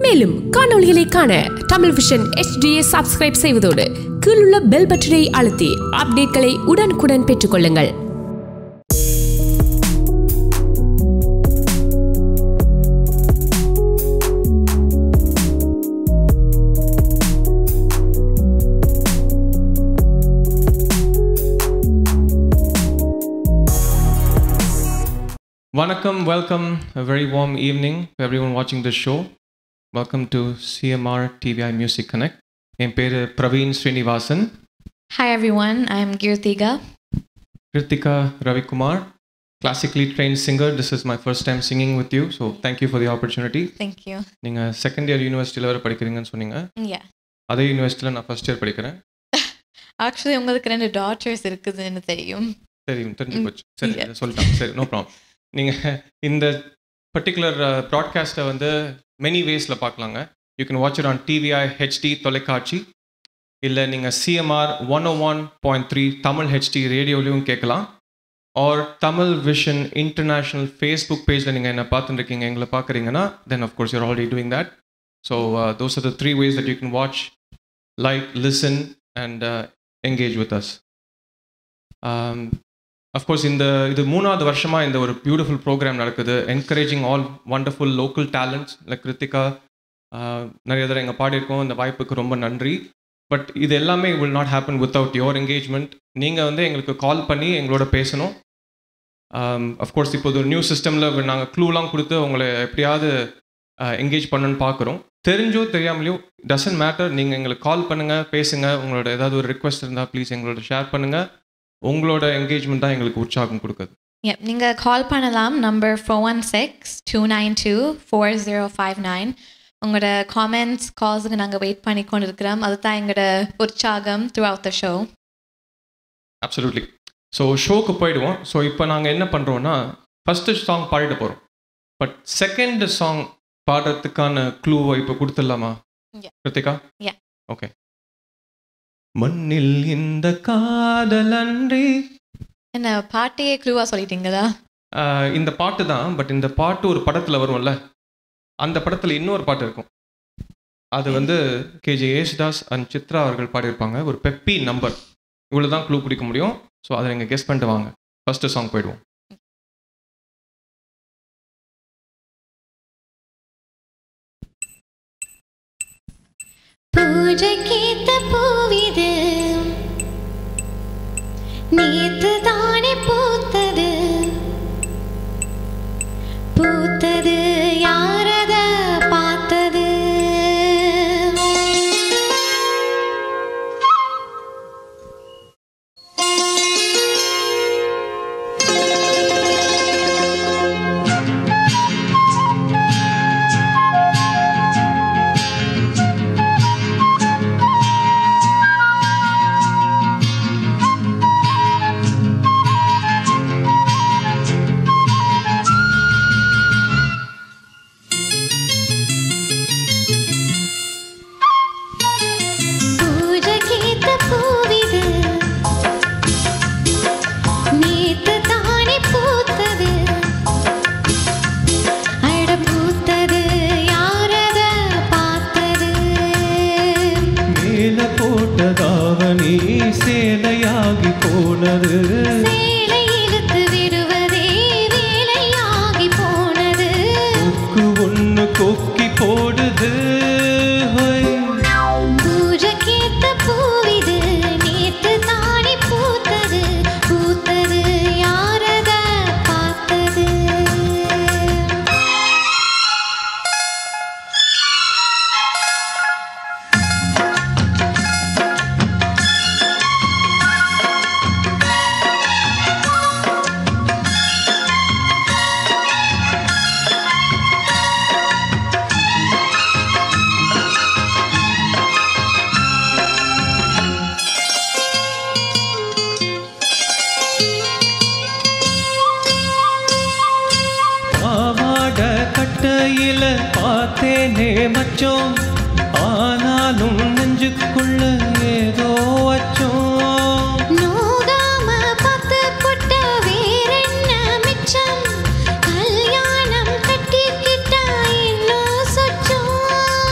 மேலும் காணொளிகளை காண தமிழ் விஷன் HDயை சப்ஸ்கிரைப் செய்வதோடு கீழுள்ள பெல் பட்டனை அழுத்தி அப்டேட்களை உடனுக்குடன் பெற்றுக்கொள்ளுங்கள் Vanakkam, welcome. A very warm evening to everyone watching this show. Welcome to CMR TVI Music Connect. என் பேர் Praveen Srinivasan Hi everyone, I'm Girtiga. Kritika Ravikumar, classically trained singer. This is my first time singing with you, so thank you for the opportunity. Thank you. நீங்கள் second year யூனிவர்சிட்டியில் வர படிக்கிறீங்கன்னு சொன்னீங்க Yeah. அதே யூனிவர்சிட்டியில் நான் first year படிக்கிறேன் Actually, உங்களுக்கு ரெண்டு டாட்டர்ஸ் இருக்குதுன்னு தெரியும் தெரியும் தெரிஞ்சு Mm, போச்சு சரி yeah. இதை சொல்லிட்டாங்க சரி நோ ப்ராப்ளம் நீங்கள் இந்த பர்டிகுலர் ப்ராட்காஸ்ட்டை வந்து மெனி வேஸில் பார்க்கலாங்க you can watch it on TVI HD தொலைக்காட்சி இல்லை நீங்கள் CMR one O one point three Tamil HD ரேடியோலையும் கேட்கலாம் or Tamil Vision International Facebook பேஜில் நீங்கள் என்ன பார்த்துட்டு இருக்கீங்க எங்களை பார்க்குறீங்கன்னா then of course you're already doing that so those are the three ways that you can watch like listen and engage with us of course இந்த இது மூணாவது வருஷமாக இந்த ஒரு பியூட்டிஃபுல் ப்ரோக்ராம் நடக்குது encouraging all wonderful local talents like Krithika ah, நிறைய தடவை எங்கள் பாடியிருக்கோம் இந்த வாய்ப்புக்கு ரொம்ப நன்றி பட் இது எல்லாமே will not happen without your engagement நீங்கள் வந்து எங்களுக்கு கால் பண்ணி எங்களோட பேசணும் அஃப்கோர்ஸ் இப்போ ஒரு நியூ சிஸ்டமில் நாங்கள் க்ளூலாம் கொடுத்து உங்களை எப்படியாவது என்கேஜ் பண்ணணும்னு பார்க்குறோம் தெரிஞ்சோ தெரியாமலையோ டசன்ட் மேட்டர் நீங்கள் எங்களுக்கு கால் பண்ணுங்கள் பேசுங்க உங்களோட ஏதாவது ஒரு ரிக்வெஸ்ட் இருந்தால் ப்ளீஸ் எங்களோட ஷேர் பண்ணுங்கள் உங்களோட என்கேஜ்மெண்ட் தான் எங்களுக்கு உற்சாகம் கொடுக்குது Yep, நீங்கள் கால் பண்ணலாம் number four one six two nine two four zero five nine உங்களோட காமெண்ட்ஸ் கால்ஸுக்கு நாங்கள் வெயிட் பண்ணி கொண்டு இருக்கிறோம் அதுதான் எங்களோட உற்சாகம் throughout the show absolutely so ஷோக்கு போயிடுவோம் ஸோ இப்போ நாங்கள் என்ன பண்ணுறோன்னா ஃபஸ்ட்டு சாங் பாடிட்டு போகிறோம் பட் செகண்ட் சாங் பாடுறதுக்கான க்ளூவை இப்போ கொடுத்துடலாமா Yeah. கிருத்திகா Yeah. ஓகே மண்ணில் இந்த காதலன்றி என்ன பாட்டையே க்ளூவாக சொல்லிட்டீங்களா ஆஹ் இந்த பாட்டு தான் பட் இந்த பாட்டு ஒரு படத்தில் வரும்ல அந்த படத்தில் இன்னொரு பாட்டு இருக்கும் அது வந்து கேஜே யேசுதாஸ் அண்ட் சித்ரா அவர்கள் பாடியிருப்பாங்க ஒரு பெப்பி நம்பர் இவ்வளோ தான் க்ளூ பிடிக்க முடியும் ஸோ அதை நீங்கள் கெஸ் பண்ணிட்டு வாங்க ஃபஸ்ட்டு சாங் போயிடுவோம் பூஜைக்கேத்த பூவிது நேத்து தானே பூத்தது பூத்தது யாரத பார்த்தது பூஜைக்கேத்த பூவிது நேத்து தானே பூத்தது அட பூத்தது யாரத பார்த்தது மேல போட்டதாவணி சேலையாகி போனது சேலை இழுத்து விடுவதே வேலையாகி போனது கொக்கு ஒன்று கொக்கி போடுது ஹொய். பூஜைக்கேத்த பூவிது நேத்து தானே பூத்தது பூத்தது யாரத பார்த்தது பாவாட கட்டையில பார்த்தேனே மச்சோம் ஆனாலும் நெஞ்சுக்குள்ள ஏதோ வச்சோம் நோகாம பத்து புட்ட வேறென்ன மிச்சம் கல்யாணம் கட்டிக்கிட்டா இன்னும் சொச்சம்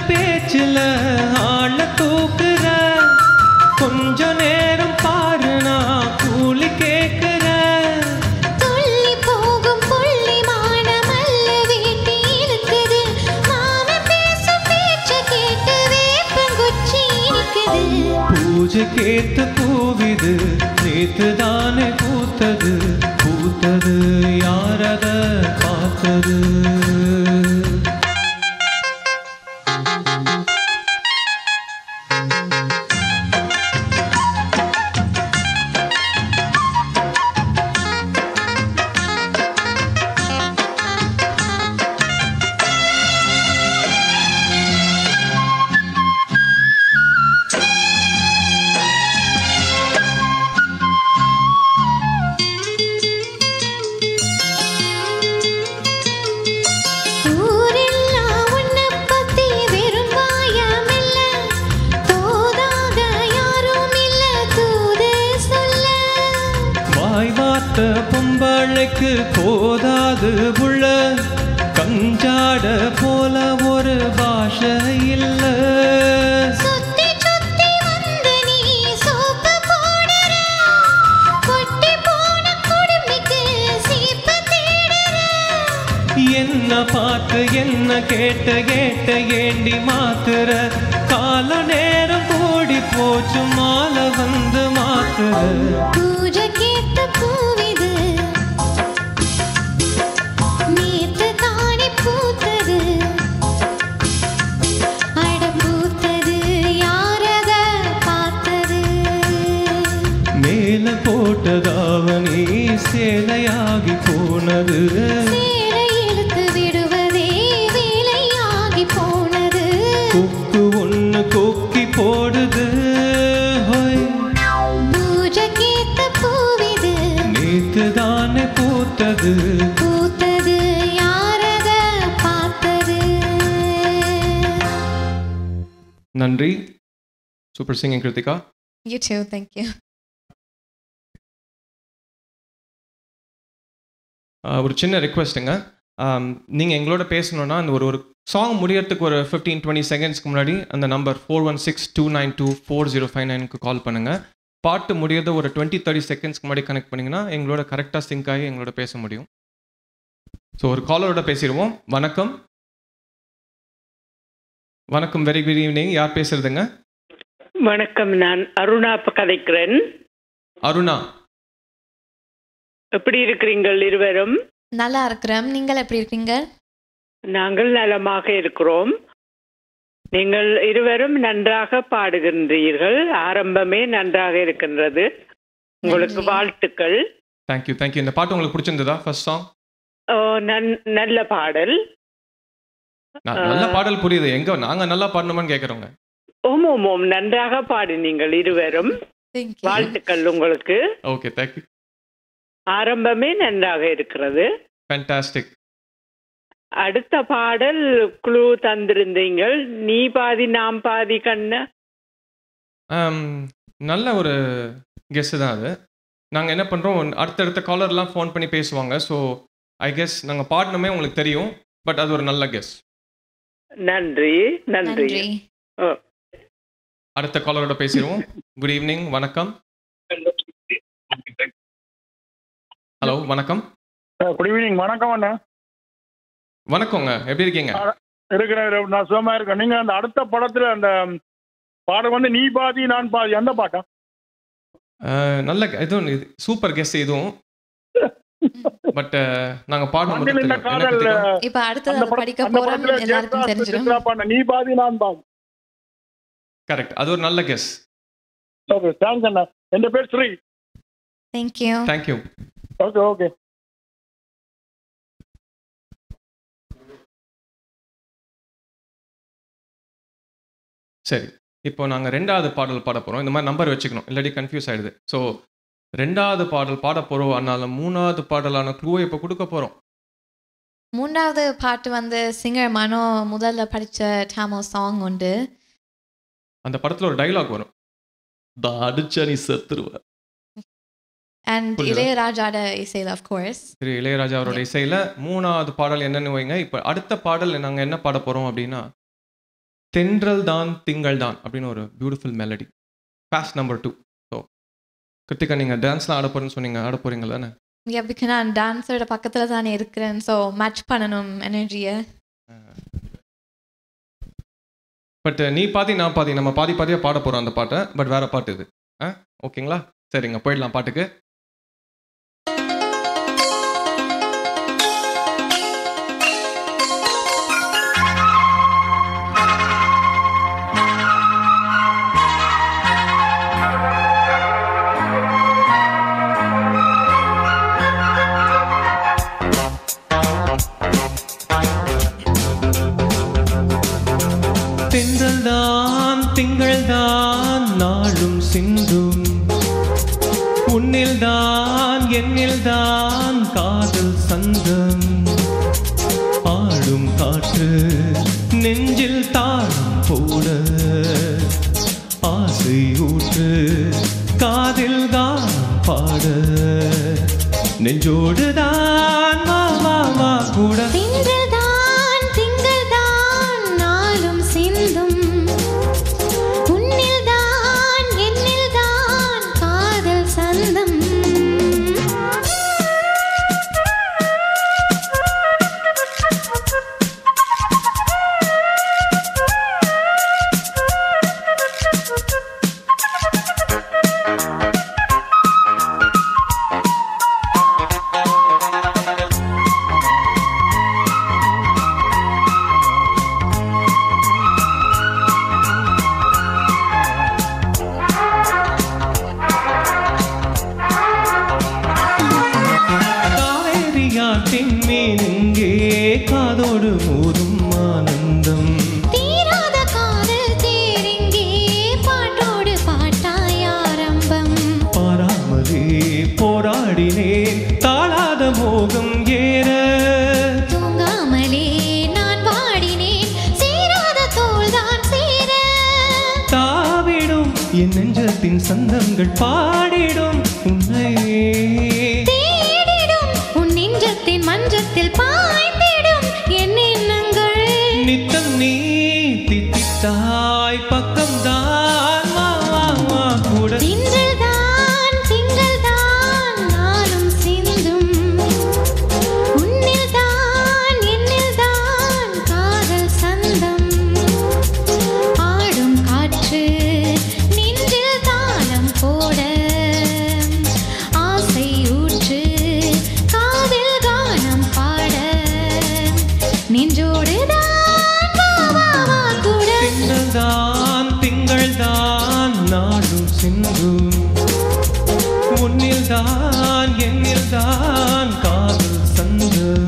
பேச்சுல ஆள தூக்குற கொஞ்ச நேரம் பாரு நான் கூலி கேக்குற துள்ளி போகும் புள்ளி மானமல்ல வேட்டி இருக்குது மாமன் பேசும் பேச்ச கேட்டு வேப்பங்குச்சி இருக்குது பூஜை கேத்து பூவிது நேத்து தானே பூத்தது பூத்தது யாரத பார்த்தது ஊரெல்லாம் உன்னை பத்தி வெறும் வாயமில்ல தோதாக யாரும் இல்ல தூது சொல்ல வாய் வார்த்த பொம்பளைக்கு போதாது புள்ள கஞ்சாட போல ஒரு பாஷை இல்ல சுத்தி சுத்தி வந்து நீ சோப்பு போடுற கொட்டி போன குடும்பிக்கு சீப்பு தேடுற என்ன பார்த்து என்ன கேட்ட கேட்ட ஏண்டி மாத்துற கால நேரம் கூடி போச்சு மாலை வந்து மாத்துற பூஜை கேட்ட பூவிது நேத்து தானே பூத்தது அட பூத்தது யாரத பார்த்தது மேல போட்டதாவணி சேலையாகி போனது சேலை இழுத்து விடுவதே வேலையாகி போனது கொக்கு ஒண்ணு கொக்கி போடுது ஹோய் பூஜை கேட்ட பூவிது நேத்து தானே பூத்தது பூத்தது யாரத பார்த்தது நன்றி super singing Krithika You too, thank you. ஆஹ் ஒரு சின்ன ரெக்வெஸ்ட்டுங்க நீங்கள் எங்களோட பேசணுன்னா அந்த ஒரு ஒரு சாங் முடியறதுக்கு ஒரு ஃபிஃப்டீன் டுவெண்ட்டி செகண்ட்ஸ்க்கு முன்னாடி அந்த number four one six two nine two four zero five நைனுக்கு கால் பண்ணுங்கள் பாட்டு முடியறத ஒரு டுவெண்ட்டி தேர்ட்டி செகண்ட்ஸ்க்கு முன்னாடி கனெக்ட் பண்ணிங்கன்னா எங்களோட கரெக்டாக சிங்க் ஆகி எங்களோட பேச முடியும் ஸோ ஒரு காலரோட பேசிடுவோம் வணக்கம் வணக்கம் வெரி குட் ஈவினிங் யார் பேசுறதுங்க வணக்கம் நான் அருணா ப- கதைக்கிறேன் அருணா எப்படி இருக்கிறீங்கள் இருவரும் நல்லா இருக்கிறோம் நீங்கள் எப்படி இருக்கீங்க நாங்கள் நலமாக இருக்கிறோம் நீங்கள் இருவரும் நன்றாக பாடுகின்றீர்கள் ஆரம்பமே நன்றாக இருக்கின்றது உங்களுக்கு நன்றி. வாழ்த்துக்கள் தேங்க்யூ தேங்க்யூ இந்த பாட்டு உங்களுக்கு பிடிச்சிருந்ததா ஃபர்ஸ்ட் சாங் ஓ, நன்- நல்ல பாடல் நல்ல பாடல் புரியுது எங்க நாங்க நல்லா பாடணுமான்னு கேட்குறோங்க ஓம் ஓம் ஓம் நன்றாக பாடினீங்கள் இருவரும் Thank you. வாழ்த்துக்கள் உங்களுக்கு ஓகே தேங்க்யூ ஆரம்பமே நன்றாக இருக்கிறது ஃபேண்டாஸ்டிக் அடுத்த பாடல் குழு தந்திருந்தீங்கள் நீ பாதி நாம் பாதி கண்ண நல்ல ஒரு கெஸ் தான் அது நாங்கள் என்ன பண்ணுறோம் அடுத்தடுத்த காலர்லாம் ஃபோன் பண்ணி பேசுவாங்க ஸோ ஐ கெஸ் நாங்கள் பாடணுமே உங்களுக்கு தெரியும் பட் அது ஒரு நல்ல கெஸ் நன்றி நன்றி நன்றி ஓ. அடுத்த காலரோட பேசிடுவோம் குட் ஈவினிங் வணக்கம் ஹலோ வணக்கம் குட் ஈவினிங் வணக்கம் அண்ணா வணக்கங்க எப்படி இருக்கீங்க இருக்கிறேன் நான் சுகமா இருக்கேன் நீங்க அந்த அடுத்த படத்துல அந்த பாடம் வந்து நீ பாதி நான் பாதி அந்த பாட்டா அஹ், நல்ல இதுவும் இது சூப்பர் கெஸ் இதுவும் பட் நாங்கள் பாடணும் மண்ணில் இந்த காதல் இப்ப அடுத்தது அந்த அதை படம் படிக்க அந்த போறோம் படத்துல எல்லாருக்கும் ஜெயபிரகாஷ் தெரிஞ்சிடும் சித்ரா பாடின நீ பாதி நான் பாதி கரெக்ட் அது ஒரு நல்ல கெஸ் ஓகே தேங்க்ஸ் அண்ணா என் பேர் Sri thank you thank you okay okay சரி இப்போ நாங்கள் ரெண்டாவது பாடல் பாட போகிறோம் இந்த மாதிரி நம்பர் வச்சுக்கணும் இல்லாட்டி கன்ஃபியூஸ் ஆயிடுது ஸோ ரெண்டாவது பாடல் பாட போகிறோம் அதனால மூணாவது பாடலான க்ளூவை இப்போ கொடுக்க போகிறோம் மூன்றாவது பாட்டு வந்து சிங்கர் மனோ முதல்ல படிச்ச டாமோ சாங் உண்டு அந்த படத்தில் ஒரு டைலாக் வரும் "தா அடிச்சா நீ செத்துருவ அண்ட் புரியுதா? இளையராஜாட இசையில் ஆஃப் கோர்ஸ் திரு இளையராஜா அவரோட இசையில் மூணாவது பாடல் என்னன்னு வைங்க இப்போ அடுத்த பாடல் நாங்கள் என்ன பாட போகிறோம் அப்படின்னா தென்றல் தான் திங்கள் தான் அப்படின்னு ஒரு beautiful melody fast number two so Krithika நீங்கள் டான்ஸ்லாம் ஆட போகிறேன்னு சொன்னீங்க ஆட போகிறீங்களா தானே எப்படிக்கு நான் டான்ஸரோட பக்கத்தில் தானே இருக்கிறேன் ஸோ மேட்ச் பண்ணணும் எனர்ஜியை பட் நீ பாதி நான் பாதி நம்ம பாதி பாதியாக பாட போகிறோம் அந்த பாட்டை பட் வேற பாட்டு இது ஆ ஓகேங்களா சரிங்க போயிடலாம் பாட்டுக்கு திங்கள் தான் திங்கள் தான் நாளும் சிந்தும் உன்னில் தான் என்னில் தான் காதல் சந்தம் ஆடும் காற்று நெஞ்சில் தாளம் போட ஆசை ஊற்று காதில் கானம் பாட நெஞ்சோடு தான் வா வா வா கூட திங்கள்தான் திங்கள்தான் நாளும் சிந்தும் உன்னில்தான் என்னில்தான் காதல் சந்தம் காவேரியாற்றின் மீன் இங்கே காதோடு மோதும் ஆனந்தம் தீராத காதல் தேரிங்கே பாட்டோடு பாட்டாய் ஆரம்பம் பாராமலே போராடினேன் தாழாத மோகம் ஏற தூங்காமலே நான் பாடினேன் சேராத தோள்தான் சேர தாவிடும் என் நெஞ்சத்தின் சந்தங்கள் பாடிடும் உன்னை தேடிடும் உன் நெஞ்சத்தின் மஞ்சத்தில் பாய்ந்திடும் என் எண்ணங்கள் நித்தம் நீ தித்தித்தாய் பக்கம்தான் வா வா வா கூட திங்கள்தான் திங்கள்தான் நாளும் சிந்தும் உன்னில்தான் என்னில்தான் காதல் சந்தம் ஆடும் காற்று நெஞ்சில் தாளம் போட ஆசை ஊற்று காதில் கானம் பாட நெஞ்சோடு தான் வா வா வா கூட திங்கள்தான் திங்கள்தான் நாடும் சிந்தும் உன்னில்தான் என்னில்தான் காதல் சந்தம்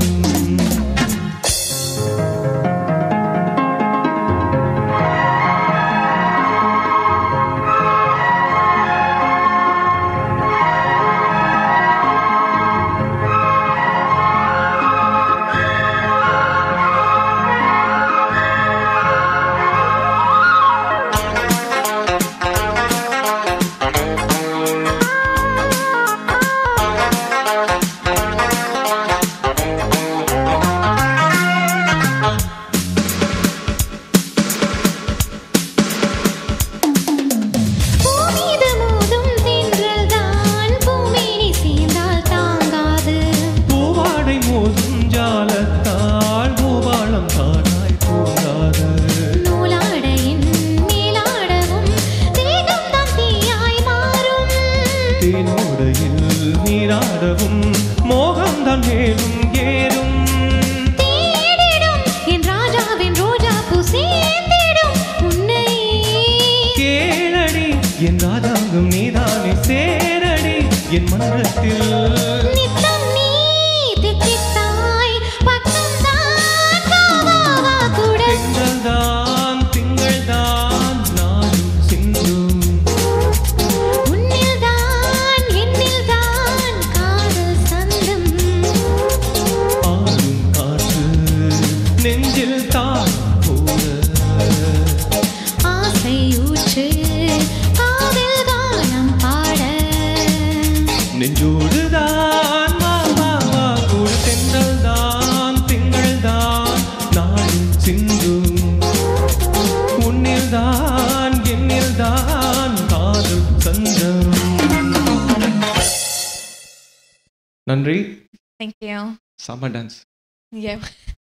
பூமீது மோதும் தென்றல்தான் பூமேனி சேர்ந்தால் தாங்காது பூவாடை மோதும் ஜாலத்தால் பூவாளம் தானாய் போகாது நூலாடையின் மேலாடவும் தேகம்தான் தீயாய் மாறும் தேனோடையில் நீராடவும் மோகம்தான் மேலும் ஏறும் தேடிடும் என் ராஜாவின் ரோஜா பூ சேர்ந்திடும் உன்னை கேளடி என் ராஜாங்கம் நீதானே சேரடி என் மன்றத்தில் நித்தம் நீ தித்தித்தாய் பக்கம்தான் வா வா வா கூட திங்கள்தான் திங்கள்தான் நாளும் சிந்தும் உன்னில்தான் என்னில்தான் காதல் சந்தம் ஆடும் காற்று நெஞ்சில் தான் போட ஆசை ஊற்று காதில் கானம் பாட நெஞ்சோடு தான் வா வா வா கூட தென்றல் தான் திங்கள் தான் நாளும் சிந்தும் நன்றி Thank you. செம்ம டான்ஸ் Yeah.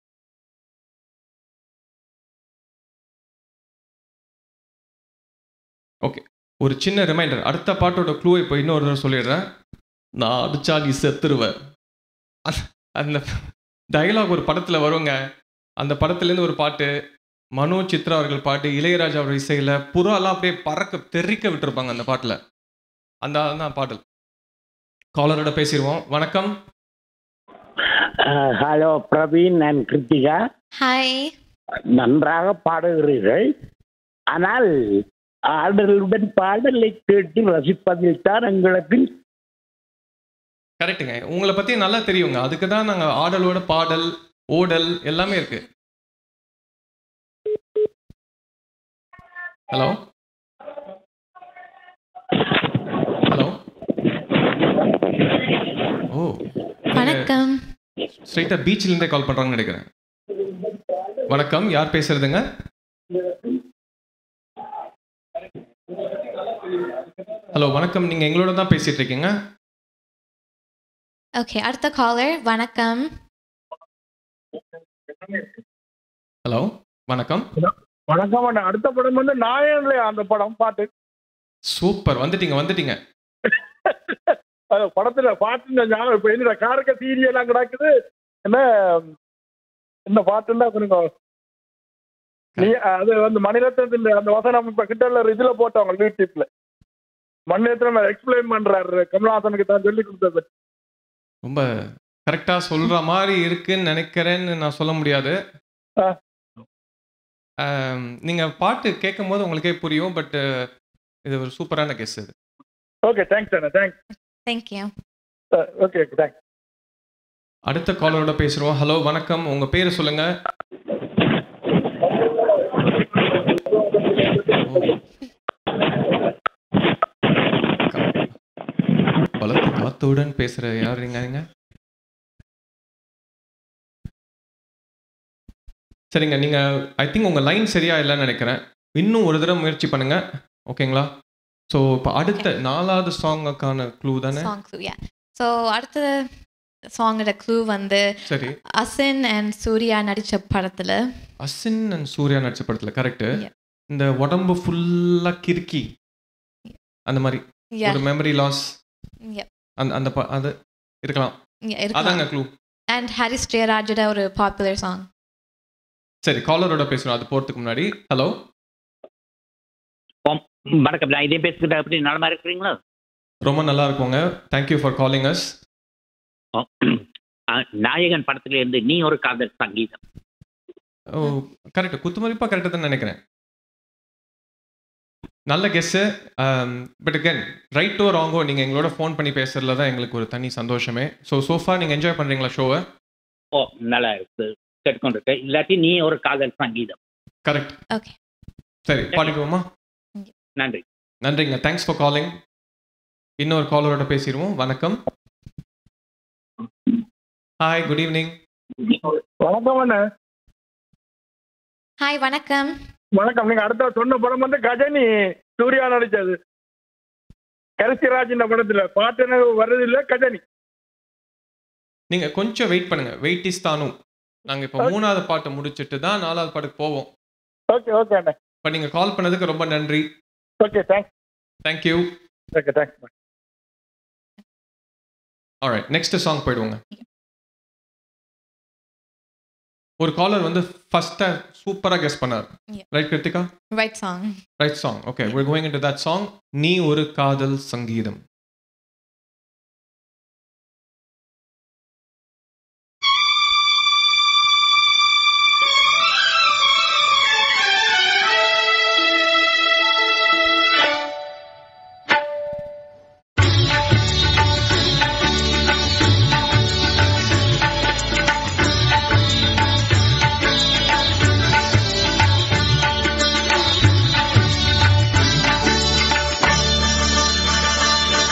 ஓகே ஒரு சின்ன ரிமைண்டர் அடுத்த பாட்டோட க்ளூ இப்போ இன்னொரு தடவை சொல்லிடுறேன் நான் அடிச்சா நீ செத்துருவேன் அந்த- அந்த டயலாக் ஒரு படத்தில் வருங்க அந்த படத்துலேருந்து ஒரு பாட்டு மனோ சித்ரா அவர்கள் பாட்டு இளையராஜா அவர் இசையில் புறாலாம் அப்படியே பறக்க தெறிக்க விட்டுருப்பாங்க அந்த பாட்டில் அந்த தான் பாடல் காலரோட பேசிடுவோம் வணக்கம் hello Praveen and Krithika Hi. நன்றாக பாடுகிறீர்கள் ஆனால் ஆடலுடன் பாடலை கேட்டு ரசிப்பதில் தான் எங்களுக்கு கரெக்டுங்க உங்களை பற்றி நல்லா தெரியுங்க அதுக்கு தான் நாங்கள் ஆடலோட பாடல் ஓடல் எல்லாமே இருக்கு ஹலோ ஹலோ ஓ வணக்கம் ஸ்ட்ரைட்டாக பீச்லேருந்தே கால் பண்ணுறாங்கன்னு நினைக்கிறேன் வணக்கம் யார் பேசுறதுங்க ஹலோ வணக்கம் நீங்கள் எங்களோட தான் பேசிட்டு இருக்கீங்க ஓகே அடுத்த காலர் வணக்கம் ஹலோ வணக்கம் வணக்கம் அண்ணா. அடுத்த படம் வந்து நாயன்ல அந்த படம் பாட்டு சூப்பர் வந்துட்டீங்க வந்துட்டீங்க அது படத்துல பாட்டு ஞாபகம் இப்ப என்ன காரக்க சீரியெல்லாம் கிடக்குது என்ன இந்த பாட்டுன்னா கொஞ்சம் நீ அது வந்து மணிரத்னத்தின் அந்த வசனம் இப்ப கிட்ட இதுல போட்டவங்க யூடியூப்ல மணிரத்னம் எக்ஸ்பிளைன் பண்றாரு கமலஹாசனுக்கு தான் சொல்லி கொடுத்தது ரொம்ப கரெக்டாக சொல்கிற மாதிரி இருக்குன்னு நினைக்கிறேன்னு நான் சொல்ல முடியாது ஆ. ஆம், நீங்க பாட்டு கேட்கும் போது உங்களுக்கே புரியும் பட் இது ஒரு சூப்பரான கெஸ் இது ஓகே தேங்க்ஸ் அண்ணா thanks thank you okay okay thanks அடுத்த காலரோட பேசுறோம் ஹலோ வணக்கம் உங்க பேர் சொல்லுங்க பலத்த காத்துடன் பேசுற யார் நீங்க சரிங்க நீங்க ஐ திங்க் உங்க லைன் சரியா இல்லைன்னு நினைக்கிறேன் இன்னும் ஒரு தடவை முயற்சி பண்ணுங்க ஓகேங்களா ஸோ இப்போ அடுத்த நாலாவது சாங்குக்கான க்ளூ தானே சாங் க்ளூ யா ஸோ அடுத்த சாங்கோட க்ளூ வந்து சரி அசின் அண்ட் சூர்யா நடித்த படத்தில் அசின் அண்ட் சூர்யா நடிச்ச படத்துல கரெக்ட் Yeah. இந்த உடம்பு ஃபுல்லா கிறுக்கி அந்த மாதிரி யா ஒரு மெமரி லாஸ் யா அந்த அந்த ப- அது இருக்கலாம் இருக்கலாம் அதாங்க க்ளூ அண்ட் ஹாரிஸ் ஜெயராஜோட ஒரு பாப்புலர் சாங் சரி காலரோட பேசுறோம் அது போறதுக்கு முன்னாடி ஹலோ வணக்கம் நான் இதே பேசிக்கிட்ட எப்படி நலமா இருக்கிறீங்களா ரொம்ப நல்லா இருக்குங்க thank you for calling us ah, Nayagan படத்துல இருந்து நீ ஒரு காதல் சங்கீதம் ஓ கரெக்ட் குத்துமதிப்பா கரெக்டாக தான் நினைக்கிறேன் நல்ல கெஸ்ஸு பட் again ரைட்டோ ராங்கோ நீங்கள் எங்களோட ஃபோன் பண்ணி பேசுறதுல தான் எங்களுக்கு ஒரு தனி சந்தோஷமே ஸோ சோஃபா நீங்கள் என்ஜாய் பண்ணுறீங்களா ஷோவை ஓ நல்லா இருக்கு கேட்டுக்கொண்டிருக்கு இல்லாட்டி நீ ஒரு காதல் சங்கீதம் கரெக்ட் Okay. சரி பாடிக்குவோமா நன்றி நன்றிங்க தேங்க்ஸ் ஃபார் காலிங் இன்னொரு காலரோட பேசிடுவோம் வணக்கம் ஹாய் குட் ஈவினிங் வணக்கம் அண்ணா ஹாய் வணக்கம் வணக்கம் நீங்க அடுத்த சொன்ன படம் வந்து கஜனி சூர்யா நடிச்சது கரிசிராஜ் இந்த படத்துல பாட்டு எனக்கு வர்றது இல்ல கஜனி நீங்கள் கொஞ்சம் வெயிட் பண்ணுங்க வெயிட் இஸ் தானும் நாங்கள் இப்போ மூணாவது பாட்டை முடிச்சிட்டு தான் நாலாவது பாட்டுக்கு போவோம் ஓகே ஓகே அண்ணா இப்போ நீங்கள் கால் பண்ணதுக்கு ரொம்ப நன்றி okay thanks thank you okay thanks alright next song போயிடுவோங்க ஒரு காலர் வந்து ஃபர்ஸ்டா சூப்பரா கெஸ் பண்ணார் Yeah. Right Krithika right song right song okay we're going into that song நீ ஒரு காதல் சங்கீதம் நீ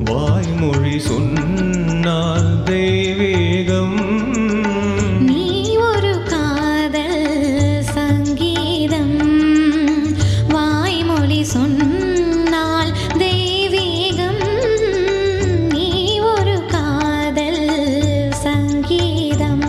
வாய்மொழி சொன்னால் தெய்வீகம் நீ ஒரு காதல் சங்கீதம் வாய்மொழி சொன்னால் தெய்வீகம் நீ ஒரு காதல் சங்கீதம்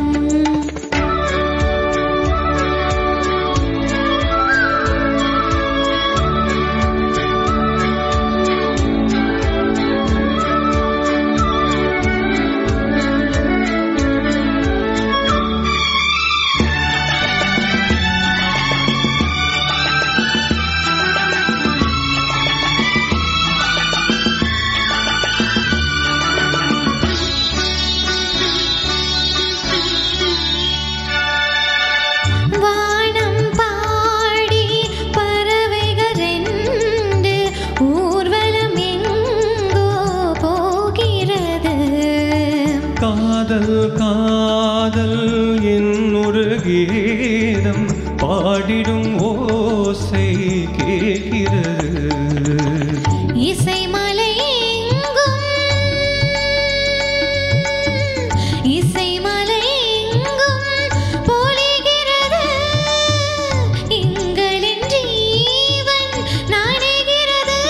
வானம் பாடி பறவைகள் ரெண்டு ஊர்வலம் எங்கோ போகிறது காதல் காதல் என்னொரு கீதம் பாடிடும் ஓசை கேட்கிறது இசைமலை எங்கும் இசைமலை எங்கும் பொழிகிறது எங்களின் ஜீவன் நாடுகிறது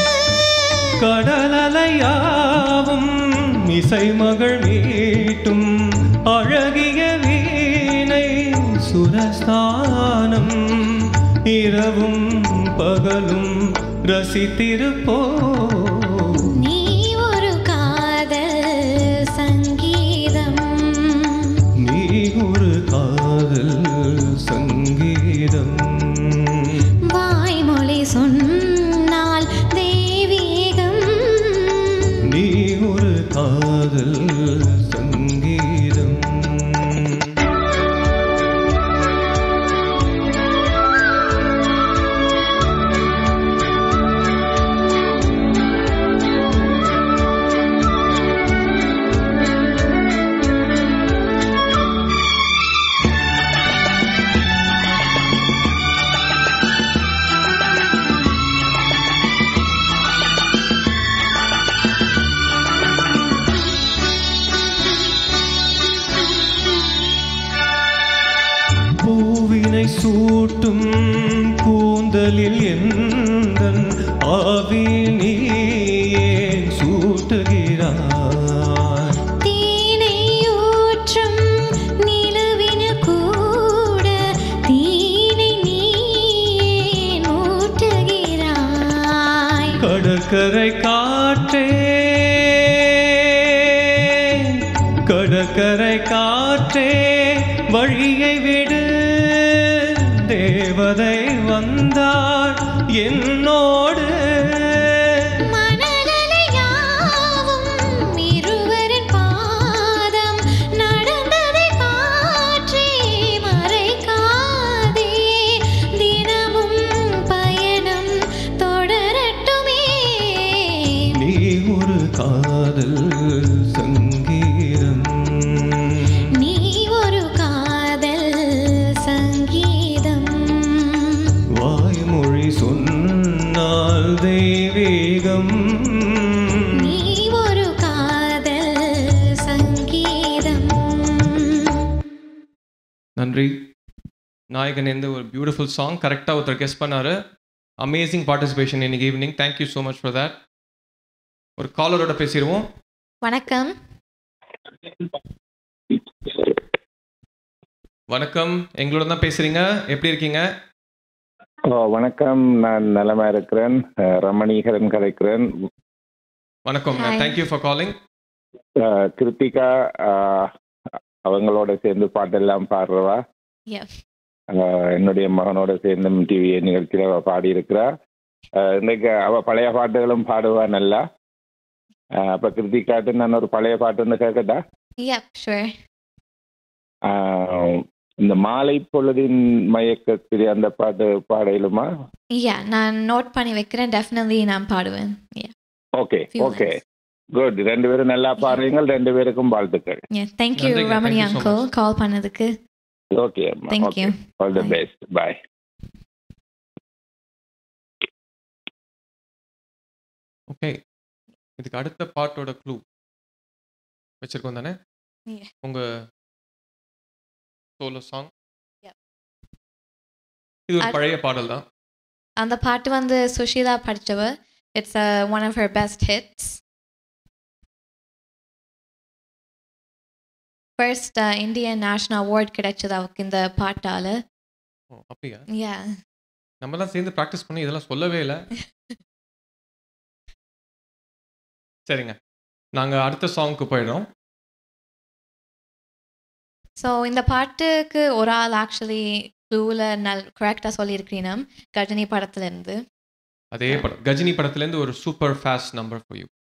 கடலலையாவும் இசை மகள் மீட்டும் அழகிய வீணை சுரஸ்தானம் இரவும் பகலும் ரசித்திருப்போ நீ ஒரு காதல் சங்கீதம் நீ ஒரு காதல் சங்கீதம் வாய்மொழி சொன்னால் தெய்வீகம் நீ ஒரு காதல் சங்கீதம் பூவினை சூட்டும் கூந்தலில் எந்தன் ஆவி நீ ஏன் சூட்டுகிறாய் தீனை ஊற்றும் நிலவினு கூட தீனை நீ ஏன் ஊட்டுகிறாய் கடற்கரை காற்றே கடற்கரை காற்றே வழியை விடு தேவதை வந்தாள் என்னோடு மணலலையாவும் இருவரின் பாதம் நடந்ததை காற்றே மறைக்காதே தினமும் பயணம் தொடரட்டுமே நீ ஒரு காதல் சங்கீதம் நீ ஒரு காதல் சங்கீதம் வாய்மொழி சொன்னால் தெய்வீகம் நீ ஒரு காதல் சங்கீதம் நன்றி நாயகன் எந்த ஒரு பியூட்டிஃபுல் சாங் கரெக்டாக ஒருத்தர் கெஸ் பண்ணாரு அமேசிங் பார்ட்டிசிபேஷன் இன்னைக்கு evening thank you so much for that ஒரு காலரோட பேசிடுவோம் வணக்கம் வணக்கம் எங்களோட தான் பேசுறீங்க எப்படி இருக்கீங்க ஓ வணக்கம் நான் நலமா இருக்கிறேன் அஹ், ரமணீகரன் கலைக்கிறேன் வணக்கம் Hi. Thank you for calling ah, Krithika அஹ், அவங்களோட சேர்ந்து பாட்டெல்லாம் பாடுறவா Yeah. அஹ், என்னுடைய மகனோட சேர்ந்து டிவி நிகழ்ச்சியில் அவ பாடி இருக்கிறா அஹ், இன்னைக்கு அவ பழைய பாட்டுகளும் பாடுவா நல்லா அஹ், அப்ப கிருத்திகாட்டு நான் ஒரு பழைய பாட்டு ஒன்று கேட்கட்டா Yep, sure. அஹ், இந்த மாலை பொழுதின் மயக்கத்தில் அந்த பாட்டு பாடையிலுமா Yeah, நான் நோட் பண்ணி வைக்கிறேன் டெஃபினெட்லி நான் பாடுவேன் Yeah. Okay Few okay lines. Good ரெண்டு பேரும் நல்லா பாடுறீங்க ரெண்டு பேருக்கும் வாழ்த்துக்கள் Yeah, thank you நன்றிங்க. Ramani Thank you so uncle much. Call பண்ணதுக்கு okay Thank okay you. All the Bye. Best bye okay இதுக்கு அடுத்த பாட்டோட க்ளூ வச்சிருக்கோம் தானே Yeah. உங்க சோலோ சாங் Yep. இது ஒரு அட்- பழைய பாடல் தான் அந்த பாட்டு வந்து சுஷீலா படித்தவ it's one of her best hits first Indian national award கிடைச்சது அவருக்கு இந்த பாட்டால் ஓ அப்படியா யா நம்ம தான் சேர்ந்து ப்ராக்டிஸ் பண்ணி இதெல்லாம் சொல்லவே இல்லை சரிங்க நாங்கள் அடுத்த சாங்க்கு போயிடுறோம் ஸோ இந்த பாட்டுக்கு ஒரு ஆள் ஆக்சுவலி க்ளூவில் நல் கரெக்டாக சொல்லியிருக்கிறீங்க கஜினி படத்துலேருந்து அதே படம் கஜினி படத்துலேருந்து ஒரு super fast number for you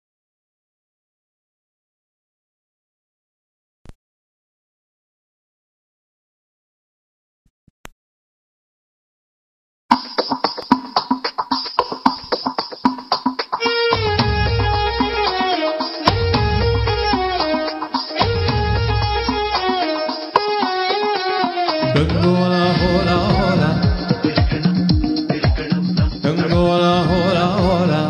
Hola, hola, hola. Hola, hola, hola.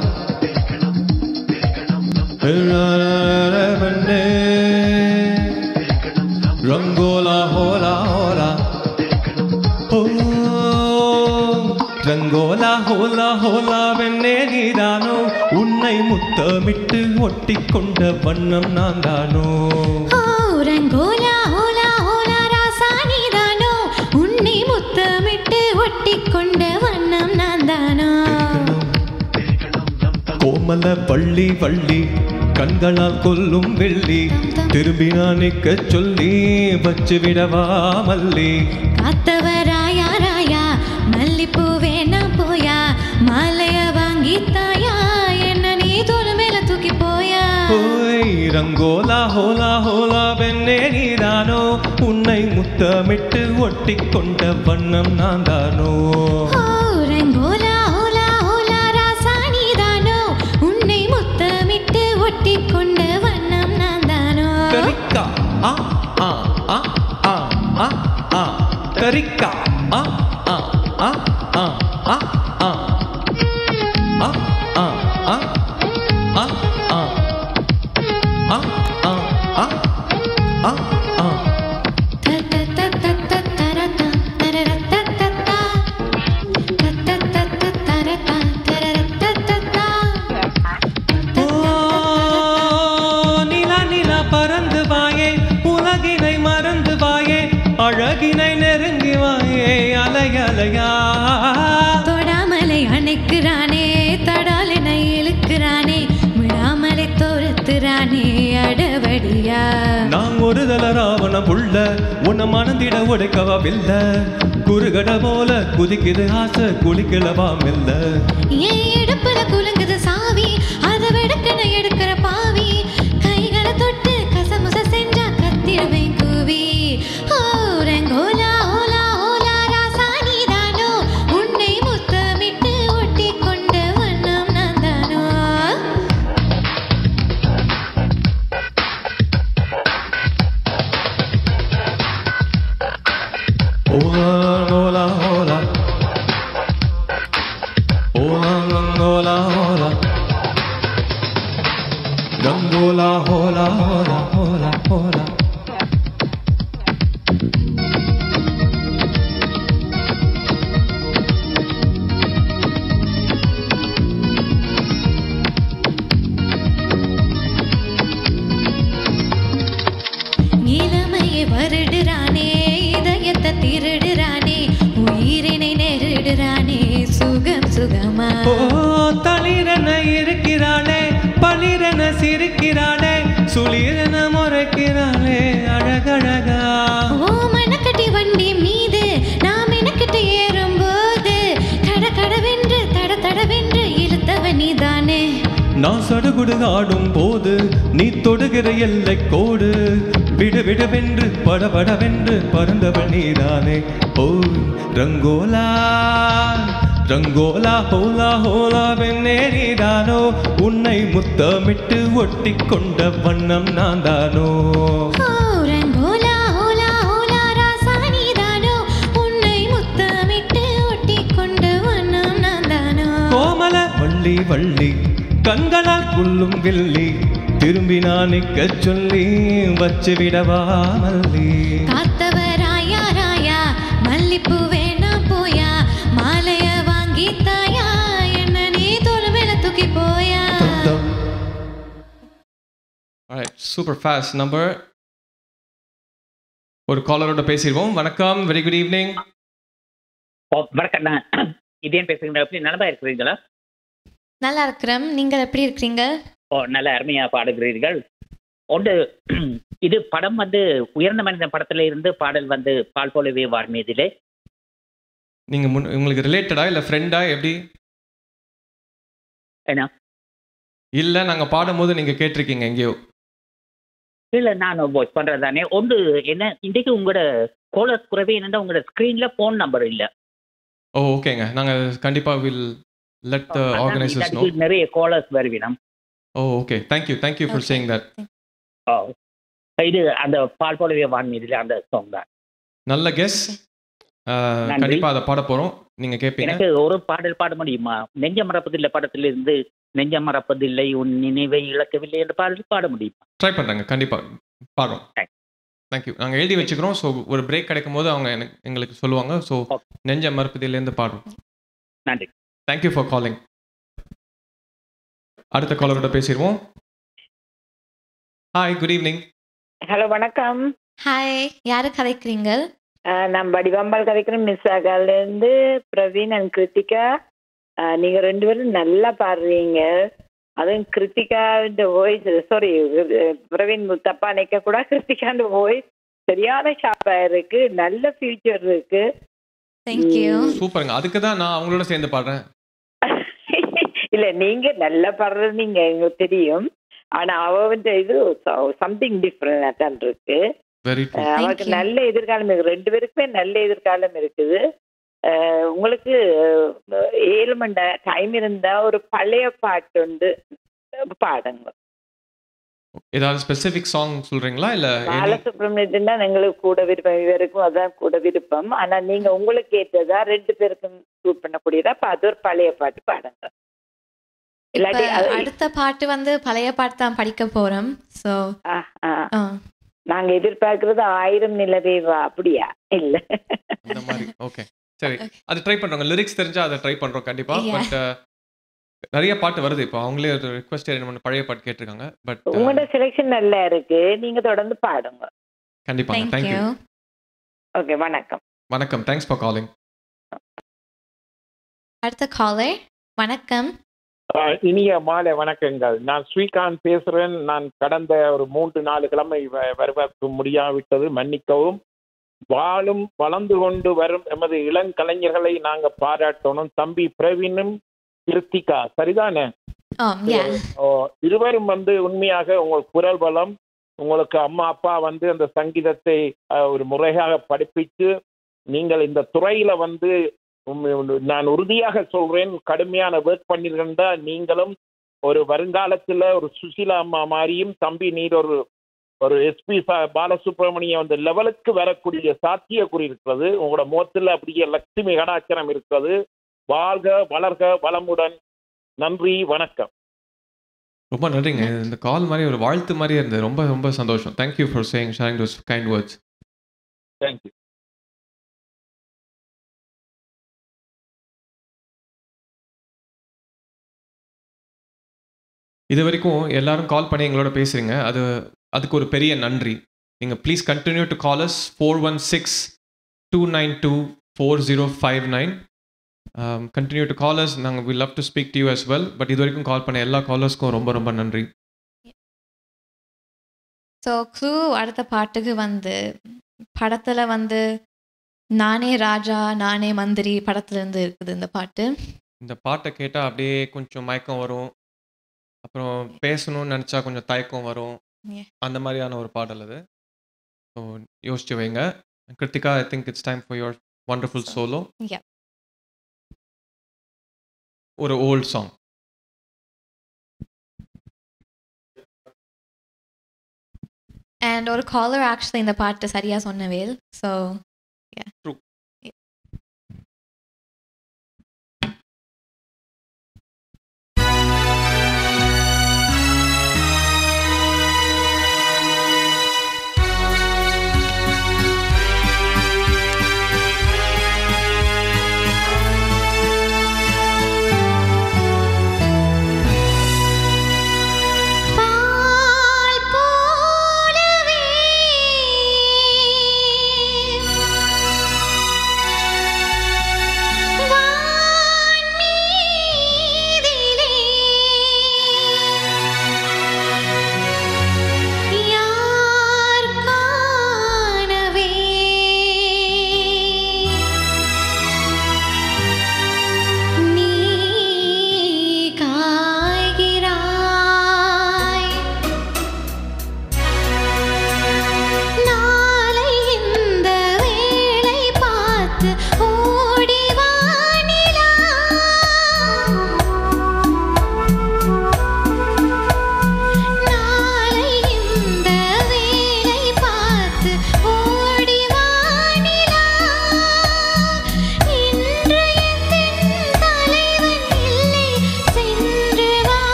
ரங்கோலா ஹோலா ஹோலா ஓ ரங்கோலா ஹோலா ஹோலா வெண்ணே நீதானோ உன்னை முத்தமிட்டு ஒட்டிக்கொண்ட வண்ணம் நான் தானோ ஓ ரங்கோலா ஹோலா ஹோலா ராசா நீதானோ உன்னை முத்தமிட்டு ஒட்டிக்கொண்ட வண்ணம் நான் தானோ கோமல பள்ளி வள்ளி கண்களால் கொல்லும் வெள்ளி திரும்பி நான் நிற்க சொல்லி வச்சு விடவா மல்லி காத்தவராயா ராயா மல்லிப்பூ வேணா போயா மாலைய வாங்கி தாயா என்ன நீ தோல் மேல தூக்கி போயா ஓய் ரங்கோலா ஹோலா ஹோலா வெண்ணே நீதானோ உன்னை முத்தமிட்டு ஒட்டிக்கொண்ட வண்ணம் நான் தானோ ஓ ரங்கோலா ஹோலா ஹோலா ராசா நீதானோ உன்னை முத்தமிட்டு ஒட்டிக்கொண்ட வண்ணம் நான் தானோ கரிக்கா ஆ ஆ ஆ ஆ ஆ ஆ கரிக்கா ஆ ஆ ஆ ஆ ஆ ஆ ஆ ஆ ஆ ஆ ஆ ஆ ஆ ஆ ஆ ஆ ஓ நிலா நிலா பறந்து வாயே உலகினை மறந்து வாயே அழகினை நெருங்கி வாயே அலை அலையா தொடாமலை அணைக்கிறானே தடாலினை இழுக்கிறானே விடாமலை தோறுத்துறானே அடவடியா நான் ஒரு தல ராவண புள்ள உன்னை மணந்திட உடைக்கவா வில்ல குறுகட போல குதிக்குது ஆசை குளிக்கலவா மெல்ல என் இடுப்புல குலுங்குது சாவி அத வெடுக்கன எடுக்கிற பாவி கைகளை தொட்டு கசமுச செஞ்சா கத்திடுவேன் கூவி ஓ ரங்கோலா ஓலா ஓலா ராசா நீதானோ உன்னை முத்தமிட்டு ஒட்டி கொண்ட வண்ணம் நான் தானோ ஓலா ஓலா ஓலா ஓலா ஓலா ஓலா கங்கோலா ஹோலா ஹோலா ஹோலா ஹோலா இளமையை வருடுறானே இதயத்தை திருடுறானே உயிரினை நெருடுறானே சுகம் சுகமா ஓ தளிரென இருக்கிறாளே பளிரென சிரிக்கிறாளே சுளிரென முறைக்கிறாளே அழகழகா ஓ மணக்கட்டி வண்டி மீது நாம் எனக்கிட்ட ஏறும்போது கட கடவென்று தட தடவென்று இழுத்தவ நீதானே நான் சடுகுடு ஆடும் போது நீ தொடுகிற எல்லை கோடு விடு விடுவென்று படபடவென்று பறந்தவள் நீதானே ஓ ரங்கோலா ரங்கோலா ஹோலா ஹோலா வெண்ணே நீதானோ உன்னை முத்தமிட்டு ஒட்டி கொண்ட வண்ணம் நான் தானோ ஓ ரங்கோலா ஹோலா ஹோலா ராசா நீதானோ உன்னை முத்தமிட்டு ஒட்டி கொண்டு வண்ணம் நான் தானோ கோமல வள்ளி வள்ளி கண்களால் புல்லும் வெள்ளி திரும்பி நான் நிற்க சொல்லி வச்சு விடவா மல்லி காத்தவராயா ராயா மல்லிப்பூ வேணா போயா மாலைய வாங்கி தாயா என்ன நீ தோல் மேல தூக்கி போயா Alright, super fast number. ஒரு காலரோட பேசிடுவோம் வணக்கம் வெரி குட் ஈவினிங் ஓ வணக்கம் நான் இதேன் பேசுகிறேன் எப்படி நலமா இருக்கிறீங்களா நல்லா இருக்கிறோம் நீங்கள் எப்படி இருக்கிறீங்க ஓ நல்ல அருமையா பாடுகிறீர்கள் ஒன்று இது படம் வந்து உயர்ந்த மனிதன் படத்துல இருந்து பாடல் வந்து பால் போலவே வார் மீதிலே நீங்க முன் உங்களுக்கு ரிலேட்டடா இல்ல ஃப்ரெண்டா எப்படி என்ன இல்ல நாங்க பாடும்போது நீங்க கேட்டிருக்கீங்க எங்கேயோ இல்ல நான் வாட்ச் பண்றது தானே ஒன்று என்ன இன்றைக்கு உங்களோட கோலர் குறைவே என்னன்னா உங்களோட ஸ்கிரீன்ல போன் நம்பர் இல்ல ஓ ஓகேங்க நாங்க கண்டிப்பா வில் லெட் த அதான் ஆர்கனைசர்ஸ் நோ இல்லாட்டி நிறைய கோலர்ஸ் வருவினம் ஓ okay thank you thank you for Okay. Saying that ஓ. இது அந்த பால் போலவே வான் மீதிலே அந்த சாங் தான் நல்ல கெஸ் நன்றி. கண்டிப்பா அதை பாட போறோம் நீங்க கேட்பீங்க எனக்கு ஒரு பாடல் பாட முடியுமா நெஞ்ச மறப்பதில்லை படத்திலிருந்து நெஞ்ச மறப்பதில்லை உன் நினைவை இழக்கவில்லை என்ற பாடல் பாட முடியுமா ட்ரை பண்றாங்க கண்டிப்பா பாடுறோம் Thank தேங்க்யூ நாங்க எழுதி வச்சுக்கிறோம் ஸோ ஒரு பிரேக் கிடைக்கும் போது அவங்க எனக்கு எங்களுக்கு சொல்லுவாங்க ஸோ Okay. நெஞ்ச மறுப்பதிலேருந்து பாடுறோம் நன்றி தேங்க்யூ ஃபார் காலிங் அடுத்த காலரோட பேசிடுவோம் ஹாய் குட் ஈவினிங் ஹலோ வணக்கம் ஹாய் யாரு கதைக்கிறீங்க அஹ் நான் வடிவம்பால் கதைக்கிறேன் மிஸ் ஆகாலேருந்து பிரவீன் அண்ட் கிருத்திகா அஹ் நீங்க ரெண்டு பேரும் நல்லா பாடுறீங்க அதுவும் கிருத்திகான்ற வாய்ஸ் சாரி பிரவீன் தப்பா நினைக்க கூட கிருத்திகான்ற வாய்ஸ் சரியான ஷார்ப்பா இருக்கு நல்ல ஃபியூச்சர் இருக்கு தேங்க்யூ சூப்பருங்க அதுக்கு தான் நான் அவங்களோட சேர்ந்து பாடுறேன் இல்ல நீங்க நல்லா பாடுறது நீங்க எங்களுக்கு தெரியும் ஆனா அவ வந்து இது சம்திங் டிஃப்ரெண்ட் தான் இருக்கு வெரி அஹ் அவருக்கு you. நல்ல எதிர்காலம் இருக்கு ரெண்டு பேருக்குமே நல்ல எதிர்காலம் இருக்குது அஹ் உங்களுக்கு அஹ், ஏழு மணி நேரம் டைம் இருந்தா ஒரு பழைய பாட்டு வந்து பாடுங்க ஏதாவது ஸ்பெசிஃபிக் சாங் சொல்றீங்களா இல்ல any- பாலசுப்ரமணியத்தின் தான் எங்களுக்கு கூட விருப்பம் இவருக்கும் அதான் கூட விருப்பம் ஆனா நீங்க உங்களுக்கு ஏற்றதா ரெண்டு பேருக்கும் சூட் பண்ணக்கூடியதா அப்ப அது ஒரு பழைய பாட்டு பாடுங்க இல்லாட்டி இப்ப அது- அடுத்த பாட்டு வந்து பழைய பாட்டு தான் படிக்க போறோம் ஸோ ஆ, ஆ. நாங்க எதிர்பார்க்கறது ஆயிரம் நிலவே வா அப்படியா இல்ல அந்த மாதிரி ஓகே சரி அது ட்ரை பண்றோங்க லிரிக்ஸ் தெரிஞ்சா அதை ட்ரை பண்றோம் கண்டிப்பா Yeah. பட் நிறைய பாட்டு வருது இப்போ அவங்களே ஒரு ரிக்வஸ்ட் என்ன பழைய பாட்டு கேட்டிருக்காங்க பட் உங்களோட செலெக்ஷன் நல்லா இருக்கு நீங்க தொடர்ந்து பாடுங்க கண்டிப்பாங்க தேங்க்யூ தேங்க்யூ ஓகே வணக்கம் வணக்கம் தேங்க்ஸ் ஃபார் காலிங் அடுத்த காலர் வணக்கம் ஆஹ் இனிய மாலை வணக்கங்கள் நான் ஸ்ரீகாந்த் பேசுறேன் நான் கடந்த ஒரு மூன்று நாலு கிழமை வ- வருவதற்கு முடியாவிட்டது மன்னிக்கவும் வாழும் வளர்ந்து கொண்டு வரும் எமது இளங்கலைஞர்களை நாங்க பாராட்டணும் தம்பி பிரவீனும் கிருத்திகா சரிதானே ஓ யா ஓ, இருவரும் வந்து உண்மையாக உங்கள் குரல் பலம் உங்களுக்கு அம்மா அப்பா வந்து அந்த சங்கீதத்தை அஹ், ஒரு முறையாக படிப்பித்து நீங்கள் இந்த துறையில வந்து உம், நான் உறுதியாக சொல்றேன் கடுமையான ஒர்க் பண்ணிருந்தா நீங்களும் ஒரு வருங்காலத்துல ஒரு சுசிலா அம்மா மாதிரியும் தம்பி நீர் ஒரு ஒரு எஸ்பி பாலசுப்ரமணியம் அந்த லெவலுக்கு வரக்கூடிய சாத்தியக்குறி இருக்கிறது உங்களோட முகத்தில் அப்படியே லட்சுமி கடாச்சரம் இருக்கிறது வாழ்க வளர்க வளமுடன் நன்றி வணக்கம் ரொம்ப நன்றிங்க இந்த கால் மாதிரி ஒரு வாழ்த்து மாதிரி இருந்தது ரொம்ப ரொம்ப சந்தோஷம் thank you for saying sharing those kind words thank you இது வரைக்கும் எல்லாரும் கால் பண்ணி எங்களோட பேசுறீங்க அது அதுக்கு ஒரு பெரிய நன்றி நீங்கள் please continue to call us four one six two nine two four zero five nine continue to callers நாங்கள் we love to speak to you as well but இது வரைக்கும் கால் பண்ண எல்லா காலர்ஸ்க்கும் ரொம்ப ரொம்ப நன்றி ஸோ க்ளூ அடுத்த பாட்டுக்கு வந்து படத்துல வந்து நானே ராஜா நானே மந்திரி படத்துல இருந்து இருக்குது இந்த பாட்டு இந்த பாட்டை கேட்டால் அப்படியே கொஞ்சம் மயக்கம் வரும் அப்புறம் பேசணும்னு நினச்சா கொஞ்சம் தயக்கம் வரும் Yeah. அந்த மாதிரியான ஒரு பாடல் அது ஸோ யோசிச்சு வைங்க Krithika I think it's time for your wonderful solo Yeah. ஒரு ஓல்ட் சாங் அண்ட் ஒரு காலர் ஆக்சுவலி இந்த பாட்டு சரியா சொன்னவேல் ஸோ True.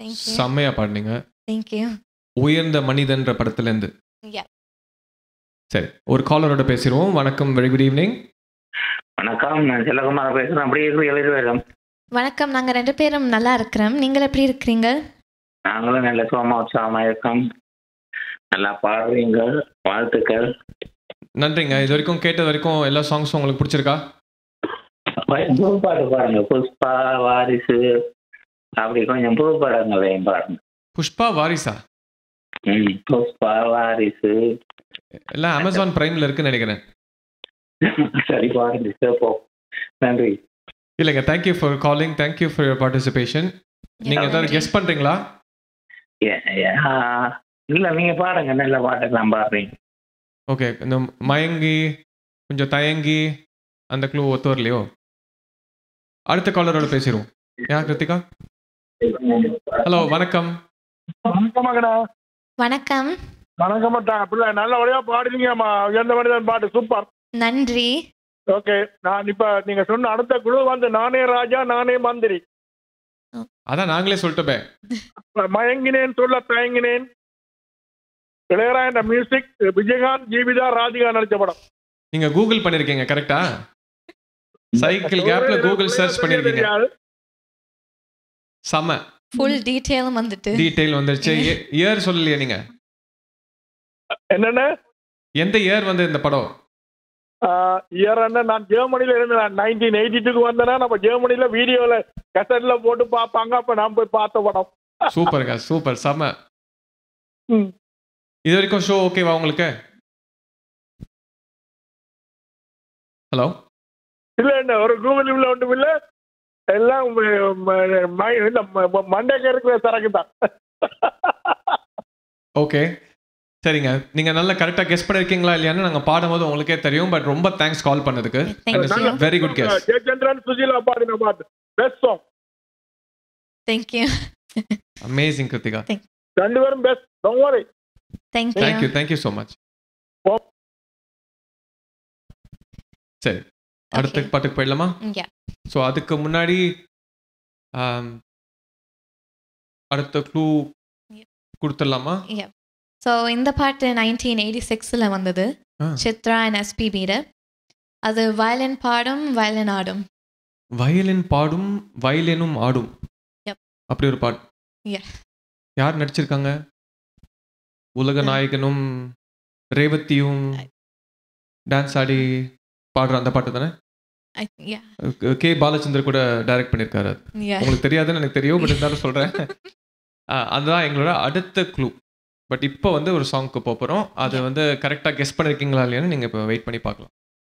தேங்க்யூ செம்மையா பாடினீங்க தேங்க்யூ உயர்ந்த மனிதன்ற படத்துல இருந்து Yeah. சரி ஒரு காலரோட பேசிடுவோம் வணக்கம் வெரி குட் ஈவினிங் வணக்கம் நான் செல்லகுமார் பேசுறேன் அப்படியே இருக்கிற எழுதி வணக்கம் நாங்க ரெண்டு பேரும் நல்லா இருக்கிறோம் நீங்கள் எப்படி இருக்கிறீங்க நாங்களும் நல்ல சோமா உற்சாகமா இருக்கோம் நல்லா பாடுறீங்க வாழ்த்துக்கள் நன்றிங்க இது வரைக்கும் கேட்டது வரைக்கும் எல்லா சாங்ஸும் உங்களுக்கு பிடிச்சிருக்கா புது பாட்டு பாருங்க புஷ்பா வாரிசு அப்படி கொஞ்சம் புது படங்களையும் பாருங்க புஷ்பா வாரிசா ம் புஷ்பா வாரிசு எல்லாம் அமேசான் பிரைம்ல இருக்குன்னு நினைக்கிறேன் சரி பாருங்க கேட்போம் நன்றி இல்லைங்க thank you for calling thank you for your participation நீங்க ஏதாவது கெஸ் பண்றீங்களா ஏ- ஏ, ஆ, இல்ல நீங்க பாருங்க நல்ல பாட்டுக்கெல்லாம் பாடுறீங்க ஓகே இந்த மயங்கி கொஞ்சம் தயங்கி அந்த க்ளூ ஒத்து வரலையோ அடுத்த காலரோட பேசிடுவோம் யா கிருத்திகா ஹலோ வணக்கம் வணக்கம் மகனா வணக்கம் வணக்கம் மச்சான். பிள்ளை நல்லபடியா பாடுறீங்கம்மா உயர்ந்த மனிதன் பாட்டு சூப்பர் நன்றி ஓகே நான் இப்ப நீங்க சொன்ன அடுத்த குழு வந்து நானே ராஜா நானே மந்திரி அதான் நாங்களே சொல்லிட்டோமே மயங்கினேன் சொல்ல தயங்கினேன் இளையராஜா மியூசிக் விஜயகாந்த் ஜீவிதா ராதிகா நடிச்ச படம் நீங்க கூகுள் பண்ணிருக்கீங்க கரெக்டா சைக்கிள் கேப்ல கூகுள் சர்ச் பண்ணிருக்கீங்க தெரியாது. செம ஃபுல் டீட்டெயிலும் வந்துட்டு டீடைல் வந்துருச்சு இயர் சொல்லலையே நீங்க என்னென்ன எந்த இயர் வந்து இந்த படம் இயர் என்ன நான் ஜெர்மனில இருந்தேன் நைன்டீன் எயிட்டி டூக்கு வந்தேன்னா நம்ம ஜெர்மனில வீடியோல கசட்ல போட்டு பார்ப்பாங்க அப்ப நான் போய் பார்த்த படம் சூப்பருங்க சூப்பர் செம ம். இது வரைக்கும் ஷோ ஓகேவா உங்களுக்கு ஹலோ இல்ல இல்ல ஒரு கூகுள் இல்ல ஒன்றும் இல்ல எல்லாம் ம- ம- ம- இல்ல, ம- ம- மண்டைக்கு இருக்கிற சரக்கு தான் ஓகே சரிங்க நீங்க நல்லா கரெக்டா கெஸ் பண்ணிருக்கீங்களா இல்லையான்னு நாங்க பாடும்போது உங்களுக்கே தெரியும் பட் ரொம்ப தேங்க்ஸ் கால் பண்ணதுக்கு thank you very good guess Jayachandran Sujila பாடின பாட்டு best song thank you amazing Krithika ரெண்டு பேரும் best don't worry thank you thank you thank you so much சரி அடுத்த Okay. பாட்டுக்கு போயிடலாமா Yeah. ஸோ அதுக்கு முன்னாடி ஆம், அடுத்த க்ளூ Yeah. கொடுத்துடலாமா ஸோ இந்த பாட்டு நைன்டீன் எயிட்டி சிக்ஸில் வந்தது ஆ. சித்ரா அண்ட் எஸ்பிபியில் அது வயலின் பாடும் வயலின் ஆடும் வயலின் பாடும் வயலினும் ஆடும் Yep. அப்படி ஒரு பாட்டு Yeah. யார் நடிச்சிருக்காங்க உலக நாயகனும் ரேவதியும் டான்ஸ் ஆடி பாடுற அந்த பாட்டு தானே I- yeah, கே பாலச்சந்தர் கூட டைரக்ட் பண்ணியிருக்காரு அது. yeah. உங்களுக்கு தெரியாதுன்னு எனக்கு தெரியும் பட் இருந்தாலும் சொல்கிறேன் அதுதான் எங்களோட அடுத்த க்ளூ பட் இப்போ வந்து ஒரு சாங்க்கு போக போகிறோம் அது வந்து கரெக்டாக கெஸ் பண்ணியிருக்கீங்களா இல்லையான்னு நீங்கள் இப்போ வெயிட் பண்ணி பார்க்கலாம்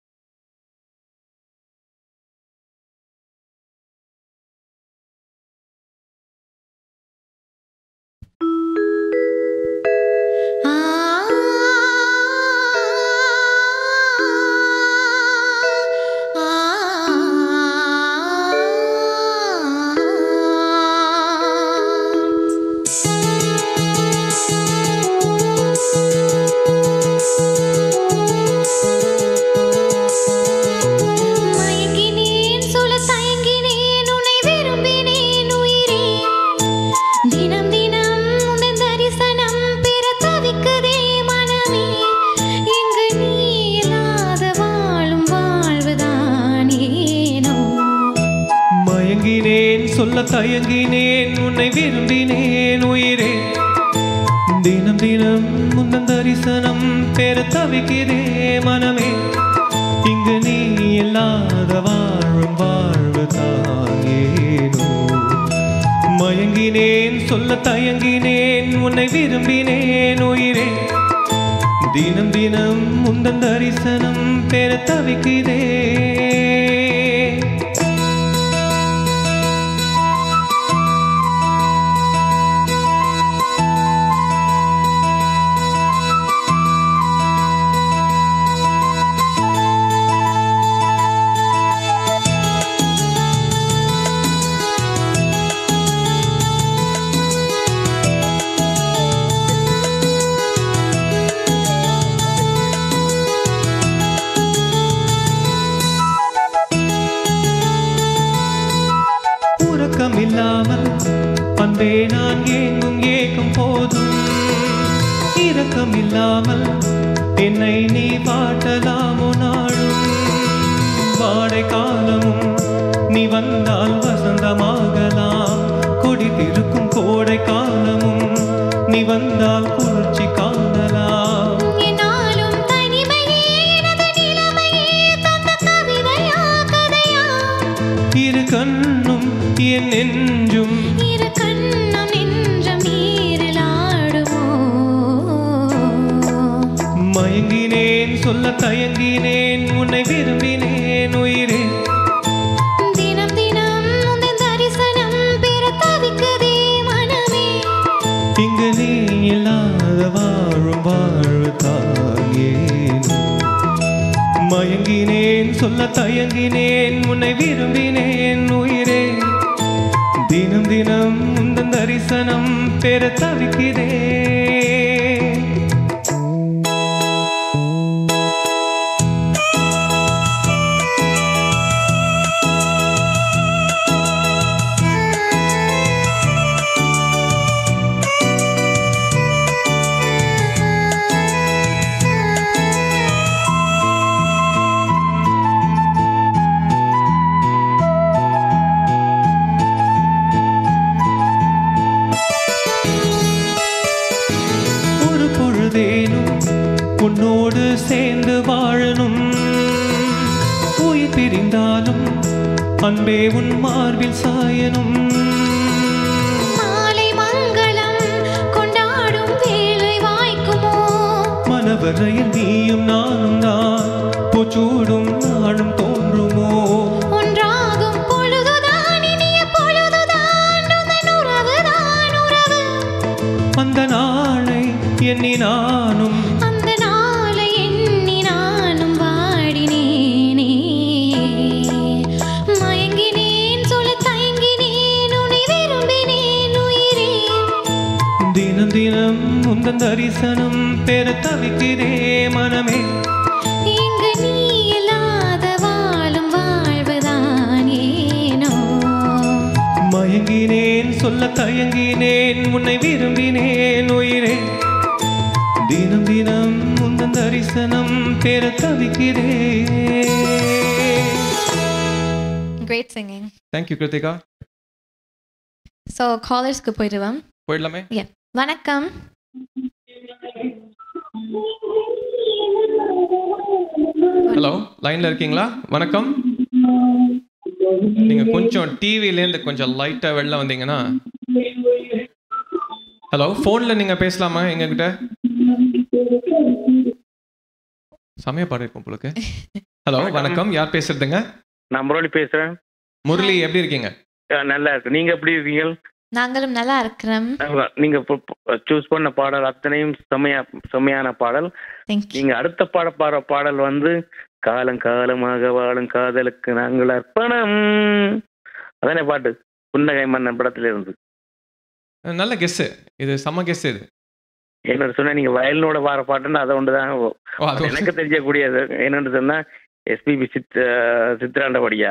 மயங்கினேன் சொல்ல தயங்கினேன் உன்னை விரும்பினேன் உயிரே தினம் தினம் உந்தன் தரிசனம் பெற தவிக்குதே மனமே இங்கு நீ இல்லாத வாழும் வாழ்வுதானேனோ மயங்கினேன் சொல்ல தயங்கினேன் உன்னை விரும்பினேன் உயிரே தினம் தினம் முந்தன் தரிசனம் பெற தவிக்கிறே மனமே இங்கு நீ இல்லாத வாழும் வாழ்வு தாங்கேனோ மயங்கினேன் சொல்ல தயங்கினேன் உன்னை விரும்பினேன் உயிரே தினம் தினம் முந்தன் தரிசனம் பெற தவிக்கிறே இரக்கம் இல்லாமல் என்னை நீ வாட்டலாமோ நாளும் வாடை காலமும் நீ வந்தால் வசந்தமாகலாம் கொடித்திருக்கும் கோடை காலமும் நீ வந்தால் குளிர்ச்சி காணலாம் என்னாலும் தனிமையே எனது நிலைமையே தந்த கவிதையா கதையா இரு கண்ணும் என் நெஞ்சும் இரு கண்ணம் நெஞ்சம் நீரில் ஆடுமோ மயங்கினேன் சொல்ல தயங்கினேன் உன்னை விரும்பினேன் உயிரே தினம் தினம் உந்தன் தரிசனம் பெற தவிக்குதே மனமே இங்கு நீ இல்லாத வாழும் வாழ்வு தாங்கேன் மயங்கினேன் சொல்ல தயங்கினேன் உன்னை விரும்பினேன் உயிரே தினம் தினம் உந்தன் தரிசனம் பெற தவிக்கிறேன் ஒரு பொழுதேனும் உன்னோடு சேர்ந்து வாழணும் உயிர் பிரிந்தாலும் அன்பே உன் மார்பில் சாயணும் மாலை மங்களம் கொண்டாடும் வேலை வாய்க்குமோ மனவரையில் நீயும் நானும் தான் பூச்சூடும் நாளும் தோன்றுமோ ஒன்றாகும் பொழுதுதான் இனிய பொழுதுதான் உந்தன் உறவுதான் உறவு அந்த நாளை எண்ணி நானும் அந்த நாளை எண்ணி நானும் வாடினேனே மயங்கினேன் சொல்ல தயங்கினேன் உன்னை விரும்பினேன் உயிரே தினம் தினம் உந்தன் தரிசனம் பெற தவிக்கிறே மனமே இங்கு நீ இல்லாத வாழும் வாழ்வுதான் ஏனோ மயங்கினேன் சொல்ல தயங்கினேன் உன்னை விரும்பினேன் உயிரே தினம் தினம் உந்தன் தரிசனம் பெற தவிக்கிறேன் Great singing. Thank you Krithika So callers க்கு போயிடுவோம் போயிடலாமே Yeah. வணக்கம் ஹலோ லைன்ல இருக்கீங்களா வணக்கம் நீங்க கொஞ்சம் டிவில இருந்து கொஞ்சம் லைட்டா வெளில வந்தீங்கன்னா ஹலோ போன்ல நீங்க பேசலாமா எங்க கிட்ட சமய பாடு இருக்கும் உங்களுக்கு ஹலோ வணக்கம் யார் பேசுறதுங்க நான் முரளி பேசுறேன் முரளி எப்படி இருக்கீங்க அஹ் நல்லா இருக்கு நீங்க எப்படி இருக்கீங்க நாங்களும் நல்லா இருக்கிறோம் அஹ் நீங்க சூஸ் பண்ண பாடல் அத்தனையும் செமையா செமையான பாடல் Thank you. நீங்க அடுத்த பாட பாடுற பாடல் வந்து காலம் காலமாக வாழும் காதலுக்கு நாங்கள் அர்ப்பணம் அதானே பாட்டு புன்னகை மன்னன் படத்துல இருந்து நல்ல கெஸ் இது செம்ம கெஸ் இது என்ன சொன்னா நீங்க வயலினோட பாடுற பாட்டுன்னா அதை ஒன்றுதான் ஓ, அது ஒரு- எனக்கு தெரியக்கூடியது என்னன்னு சொன்னா எஸ்பிபி சித் சித்ராண்டபடியா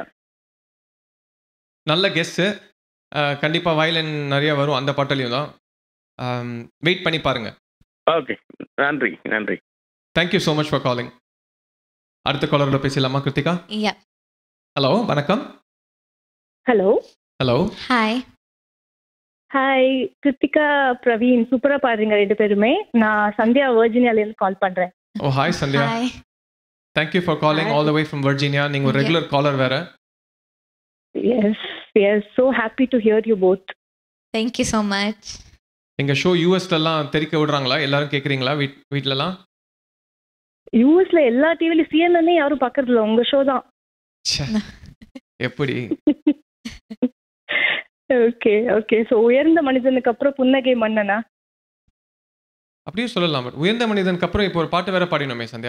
நல்ல கெஸ்ஸு கண்டிப்பாக வயலின் நிறைய வரும் அந்த பாட்டிலையும் தான் வெயிட் பண்ணி பாருங்க ஓகே நன்றி நன்றி thank you so much for calling அடுத்த காலரோட பேசலாமா கிருத்திகா Yeah. ஹலோ வணக்கம் hello hello Hi. Hi Krithika Praveen சூப்பரா பாடுறீங்க ரெண்டு பேருமே நான் சந்தியா வர்ஜினியால இருந்து கால் பண்றேன் ஓ hi Sandhya Hi. Thank you for calling all the way from Virginia நீங்கள் ஒரு Yeah. ரெகுலர் காலர் வேற yes yes so happy to hear you both Thank you so much. எங்கள் ஷோ யூஎஸ்லலாம் தெரிக்க விடுறாங்களா எல்லாரும் கேட்குறீங்களா வீட் வீட்டிலலாம் யூஎஸ்ல எல்லா டிவிலையும் சிஎன்என்னே யாரும் பார்க்கறது இல்ல உங்க ஷோ தான் எப்படி ஓகே ஓகே ஸோ உயர்ந்த மனிதனுக்கு அப்புறம் புன்னகை மன்னனா அப்படியே சொல்லலாம் பட் உயர்ந்த மனிதனுக்கு அப்புறம் இப்போ ஒரு பாட்டு வேற பாடினோமே சந்தியா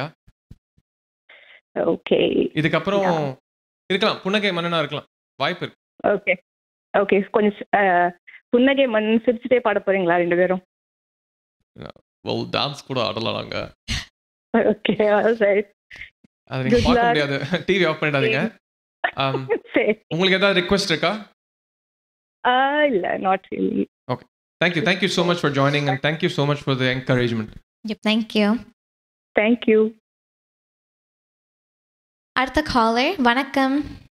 ஓகே இதுக்கப்புறம் இருக்கலாம் புன்னகை மன்னனா இருக்கலாம் வாய்ப்பு இருக்கு ஓகே ஓகே கொஞ்சம் அஹ், புன்னகை மன்னன் சிரிச்சுட்டே பாட போறீங்களா ரெண்டு பேரும் வெல் டான்ஸ் கூட ஆடலாம் நாங்க ஓகே சரி அது நீங்க Good பார்க்க luck. முடியாது டிவி ஆஃப் பண்ணிடாதீங்க Um, சரி உங்களுக்கு ஏதாவது ரிக்வெஸ்ட் இருக்கா ஆஹ் இல்ல not really okay thank you thank you so much for joining and thank you so much for the encouragement Yep, thank you. Thank you. அடுத்த காலர் வணக்கம்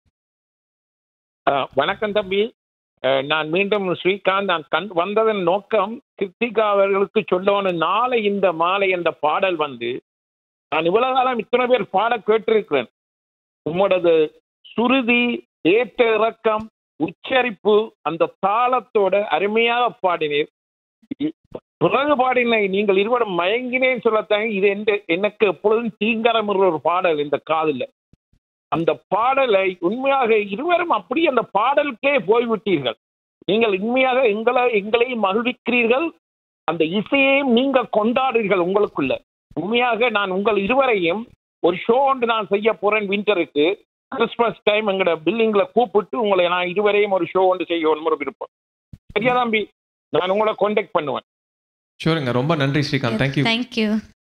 அஹ், வணக்கம் தம்பி அஹ், நான் மீண்டும் ஸ்ரீகாந்த் நான் கண் வந்ததன் நோக்கம் கிருத்திகா அவர்களுக்கு சொல்லணும் நாளை இந்த மாலை என்ற பாடல் வந்து நான் இவ்வளவு காலம் இத்தனை பேர் பாட கேட்டிருக்கிறேன் உம்மோடது சுருதி ஏற்ற இறக்கம் உச்சரிப்பு அந்த தாளத்தோட அருமையாக பாடினீர் இ- பிறகு பாடின நீங்கள் இருவரும் மயங்கினேன்னு சொல்லத்தாங்க இது எந்த எனக்கு எப்பொழுதும் தீங்கரமுற ஒரு பாடல் இந்த காதுல அந்த பாடலை உண்மையாக இருவரும் அப்படி அந்த பாடலுக்கே போய்விட்டீர்கள் நீங்கள் உண்மையாக எங்களை எங்களையும் மகிழ்விக்கிறீர்கள் அந்த இசையையும் நீங்க கொண்டாடுறீர்கள் உங்களுக்குள்ள உண்மையாக நான் உங்கள் இருவரையும் ஒரு ஷோ ஒன்று நான் செய்ய போறேன் விண்டருக்கு கிறிஸ்மஸ் டைம் எங்களோட பில்லிங்ல கூப்பிட்டு உங்களை நான் இருவரையும் ஒரு ஷோ ஒன்று செய்ய ஒரு விருப்பம் சரியா தம்பி நான் உங்களை கான்டாக்ட் பண்ணுவேன் ஷூருங்க ரொம்ப நன்றி ஸ்ரீகாந்த் தேங்க்யூ தேங்க்யூ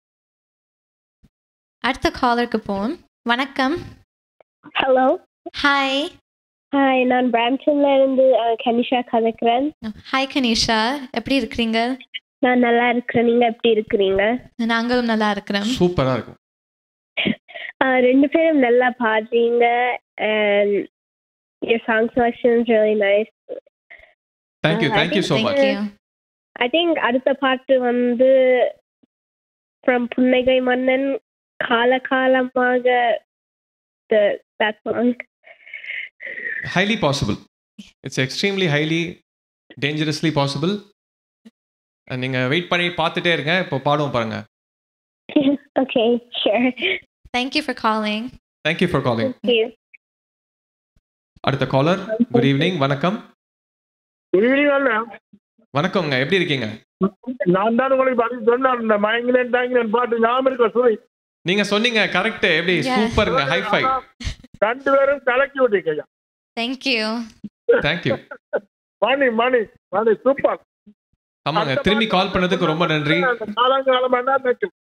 அடுத்த காலருக்கு போவோம் வணக்கம் ஹலோ ஹாய் ஹாய் நான் பிராம்டன்ல இருந்து அஹ், கனிஷா கதைக்கிறேன் ஹாய் கனிஷா எப்படி இருக்கிறீங்க நான் நல்லா இருக்கிறேன் நீங்க எப்படி இருக்கிறீங்க நாங்களும் நல்லா இருக்கிறோம் சூப்பரா இருக்கும் அஹ், ரெண்டு பேரும் நல்லா பாடுறீங்க and your song selection is really nice thank you Uh, I thank you so think- much I think அடுத்த பாட்டு வந்து from புன்னகை மன்னன் காலகாலமாக the that song highly possible it's extremely highly dangerously possible And நீங்க வெயிட் பண்ணி பார்த்துட்டே இருங்க இப்போ பாடுவோம் பாருங்க okay sure thank you for calling thank you for calling Thank you. அடுத்த காலர் குட் ஈவினிங் வணக்கம் குட் ஈவினிங் அண்ணா வணக்கம்ங்க எப்படி இருக்கீங்க நான் தான் உங்களுக்கு பதில் சொன்னேன் இந்த மயங்கினேன் தாங்கினேன் பாட்டு ஞாபகம் இருக்க சுவை நீங்க சொன்னீங்க கரெக்ட் எப்படி Yeah. சூப்பருங்க ஹை ஃபை ரெண்டு பேரும் கலக்கி விட்டீங்க thank you thank you Mani Mani Mani super ஆமாங்க திரும்பி கால் பண்ணதுக்கு ரொம்ப நன்றி காலங்காலமா தான் நிற்கும்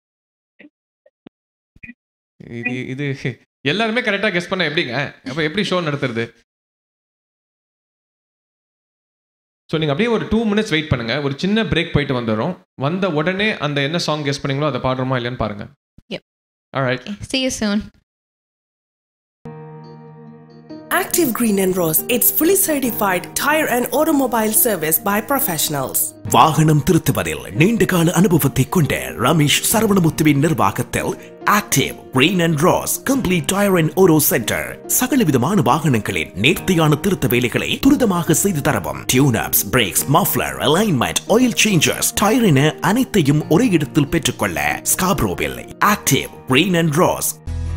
இது இது எல்லாருமே கரெக்டா கெஸ் பண்ண எப்படிங்க அப்ப எப்படி ஷோ நடத்துறது ஸோ நீங்கள் அப்படியே ஒரு டூ மினிட்ஸ் வெயிட் பண்ணுங்க ஒரு சின்ன பிரேக் போயிட்டு வந்துடும் வந்த உடனே அந்த என்ன சாங் கெஸ் பண்ணீங்களோ அதை பாடுறோமா இல்லையான்னு பாருங்க Yep. Alright. See you soon. Active Green and Rose, it's fully certified tire and automobile service by professionals. வாகனம் திருத்துவதில் நீண்டகால அனுபவத்தை கொண்ட ரமேஷ் சரவணமுத்துவின் நிர்வாகத்தில் Active Green and Ross Complete Tire and Auto Centre சகல விதமான வாகனங்களின் நேர்த்தியான திருத்த வேலைகளை துரிதமாக செய்து தரவும் tune ups brakes muffler alignment oil changers tyre என அனைத்தையும் ஒரே இடத்தில் பெற்றுக்கொள்ள ஸ்காப்ரோவில் ஆக்டிவ் கிரீன் அண்ட் ராஸ்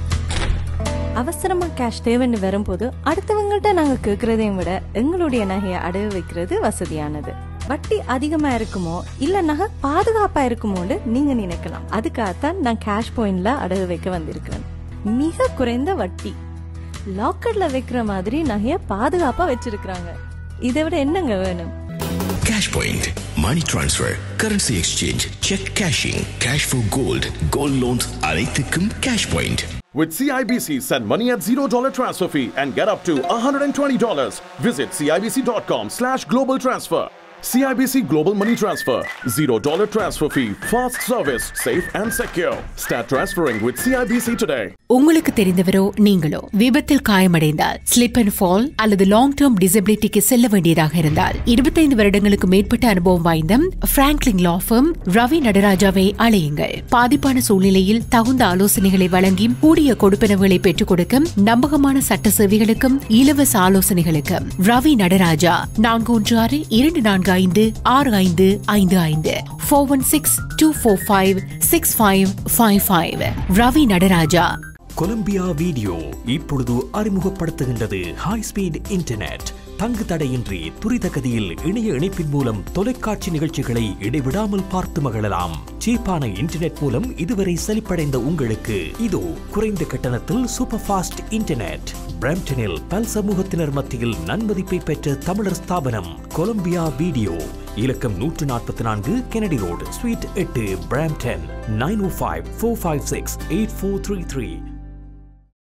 அவசரமா கேஷ் தேவைன்னு வரும்போது அடுத்தவங்கள்ட்ட நாங்க கேக்குறதையும் விட எங்களுடைய நகையை அடகு வைக்கிறது வசதியானது வட்டி அதிகமா இருக்குமோ இல்ல நகை பாதுகாப்பா இருக்குமோன்னு நீங்க நினைக்கலாம் அதுக்காகத்தான் நான் கேஷ் பாயிண்ட்ல அடகு வைக்க வந்திருக்கிறேன் மிக குறைந்த வட்டி லாக்கர்ல வைக்கிற மாதிரி நகைய பாதுகாப்பா வச்சிருக்கிறாங்க இதை விட என்னங்க வேணும் Cash Point, Money Transfer, Currency Exchange, Check Cashing, Cash for Gold, Gold Loans அனைத்துக்கும் Cash Point. With CIBC, send money at $0 transfer fee and get up to $120. Visit CIBC.com slash global transfer. CIBC Global Money Transfer. $0 transfer fee. Fast service. Safe and secure. Start transferring with CIBC today. உங்களுக்கு தெரிந்தவரோ நீங்களோ விபத்தில் காயமடைந்தால் slip and fall அல்லது long term டிசபிலிட்டிக்கு செல்ல வேண்டியதாக இருந்தால் இருபத்தைந்து வருடங்களுக்கு மேற்பட்ட அனுபவம் வாய்ந்த பிராங்க்லின் லா firm ரவி நடராஜாவை அழையுங்கள் பாதிப்பான சூழ்நிலையில் தகுந்த ஆலோசனைகளை வழங்கி கூடிய கொடுப்பனவுகளை பெற்றுக் கொடுக்கும் நம்பகமான சட்ட சேவைகளுக்கும் இலவச ஆலோசனைகளுக்கும் ரவி நடராஜா நான்கு ஒன்று ஆறு இரண்டு நான்கு ஐந்து ஆறு ஐந்து ஐந்து ஐந்து four one six two four five six five five five Ravi Nataraja Columbia video இப்பொழுது அறிமுகப்படுத்துகின்றது ஹை ஸ்பீட் இன்டர்நெட் தங்கு தடையின்றி துரித கதியில் இணைய இணைப்பின் மூலம் தொலைக்காட்சி நிகழ்ச்சிகளை இடைவிடாமல் பார்த்து மகிழலாம் சீப்பான இன்டர்நெட் மூலம் இதுவரை செழிப்படைந்த உங்களுக்கு இதோ குறைந்த கட்டணத்தில் சூப்பர் ஃபாஸ்ட் இன்டர்நெட் பிரம்டனில் பல் சமூகத்தினர் மத்தியில் நன்மதிப்பை பெற்ற தமிழர் ஸ்தாபனம் கொலம்பியா வீடியோ இலக்கம் நூற்று நாற்பத்தி நான்கு கெனடி ரோடு ஸ்வீட் எட்டு Brampton nine o five four five six eight four three three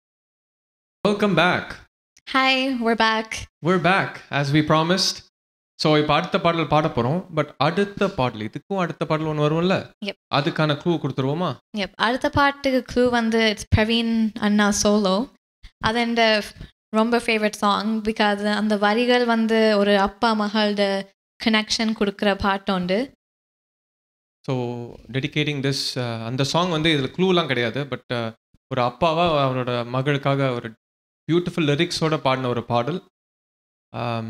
Welcome back. Hi, we're back. We're back as we promised. So இப்போ அடுத்த பாடல் பாட போகிறோம் பட் அடுத்த பாடல் இதுக்கும் அடுத்த பாடல் ஒன்று வரும்ல Yep. அதுக்கான க்ளூ கொடுத்துருவோமா Yep. அடுத்த பாட்டுக்கு க்ளூ வந்து இட்ஸ் பிரவீன் அண்ணா சோலோ அது என் ரொம்ப ஃபேவரட் சாங் பிகாஸ் அந்த வரிகள் வந்து ஒரு அப்பா மகளோட கனெக்ஷன் கொடுக்குற பாட்டு உண்டு ஸோ டெடிகேட்டிங் திஸ் அந்த சாங் வந்து இதில் க்ளூலாம் கிடையாது பட் ஒரு அப்பாவா அவரோட மகளுக்காக ஒரு பியூட்டிஃபுல் லிரிக்ஸோட பாடின ஒரு பாடல் ஆம்,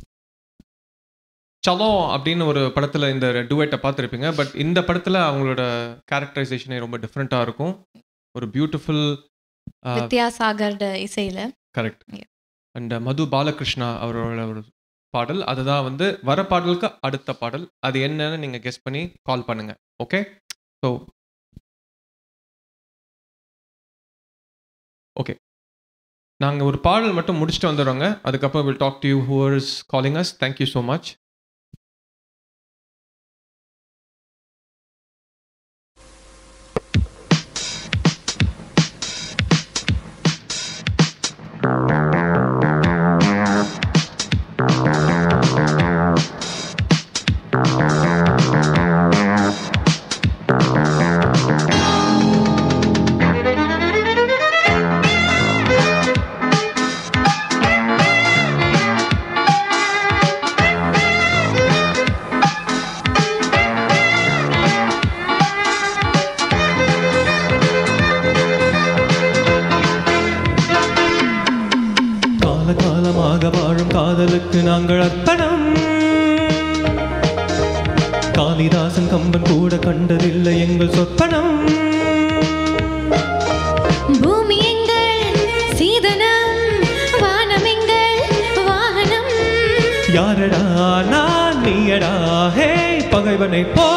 சலோ அப்படின்னு ஒரு படத்தில் இந்த டுவேட்டை பார்த்துருப்பீங்க பட் இந்த படத்தில் அவங்களோட கேரக்டரைசேஷனே ரொம்ப டிஃப்ரெண்ட்டாக இருக்கும் ஒரு பியூட்டிஃபுல் வித்யாசாகரோட இசையில் கரெக்ட் அண்ட் மது பாலகிருஷ்ணா அவரோட ஒரு பாடல் அதுதான் வந்து வர பாடலுக்கு அடுத்த பாடல் அது என்னன்னு நீங்கள் கெஸ் பண்ணி கால் பண்ணுங்க ஓகே ஸோ ஓகே நாங்கள் ஒரு பாடல் மட்டும் முடிச்சுட்டு வந்துடுறோங்க அதுக்கப்புறம் will talk to you who is calling us thank you so much காலகாலமாக வாழும் காதலுக்கு நாங்கள் அர்ப்பணம் காளிதாசன் கம்பன் கூட கண்டதில்லை எங்கள் சொப்பனம் பூமி எங்கள் சீதனம் வானம் எங்கள் வாகனம் யாரடா நான் நீயடா ஹே பகைவனை போ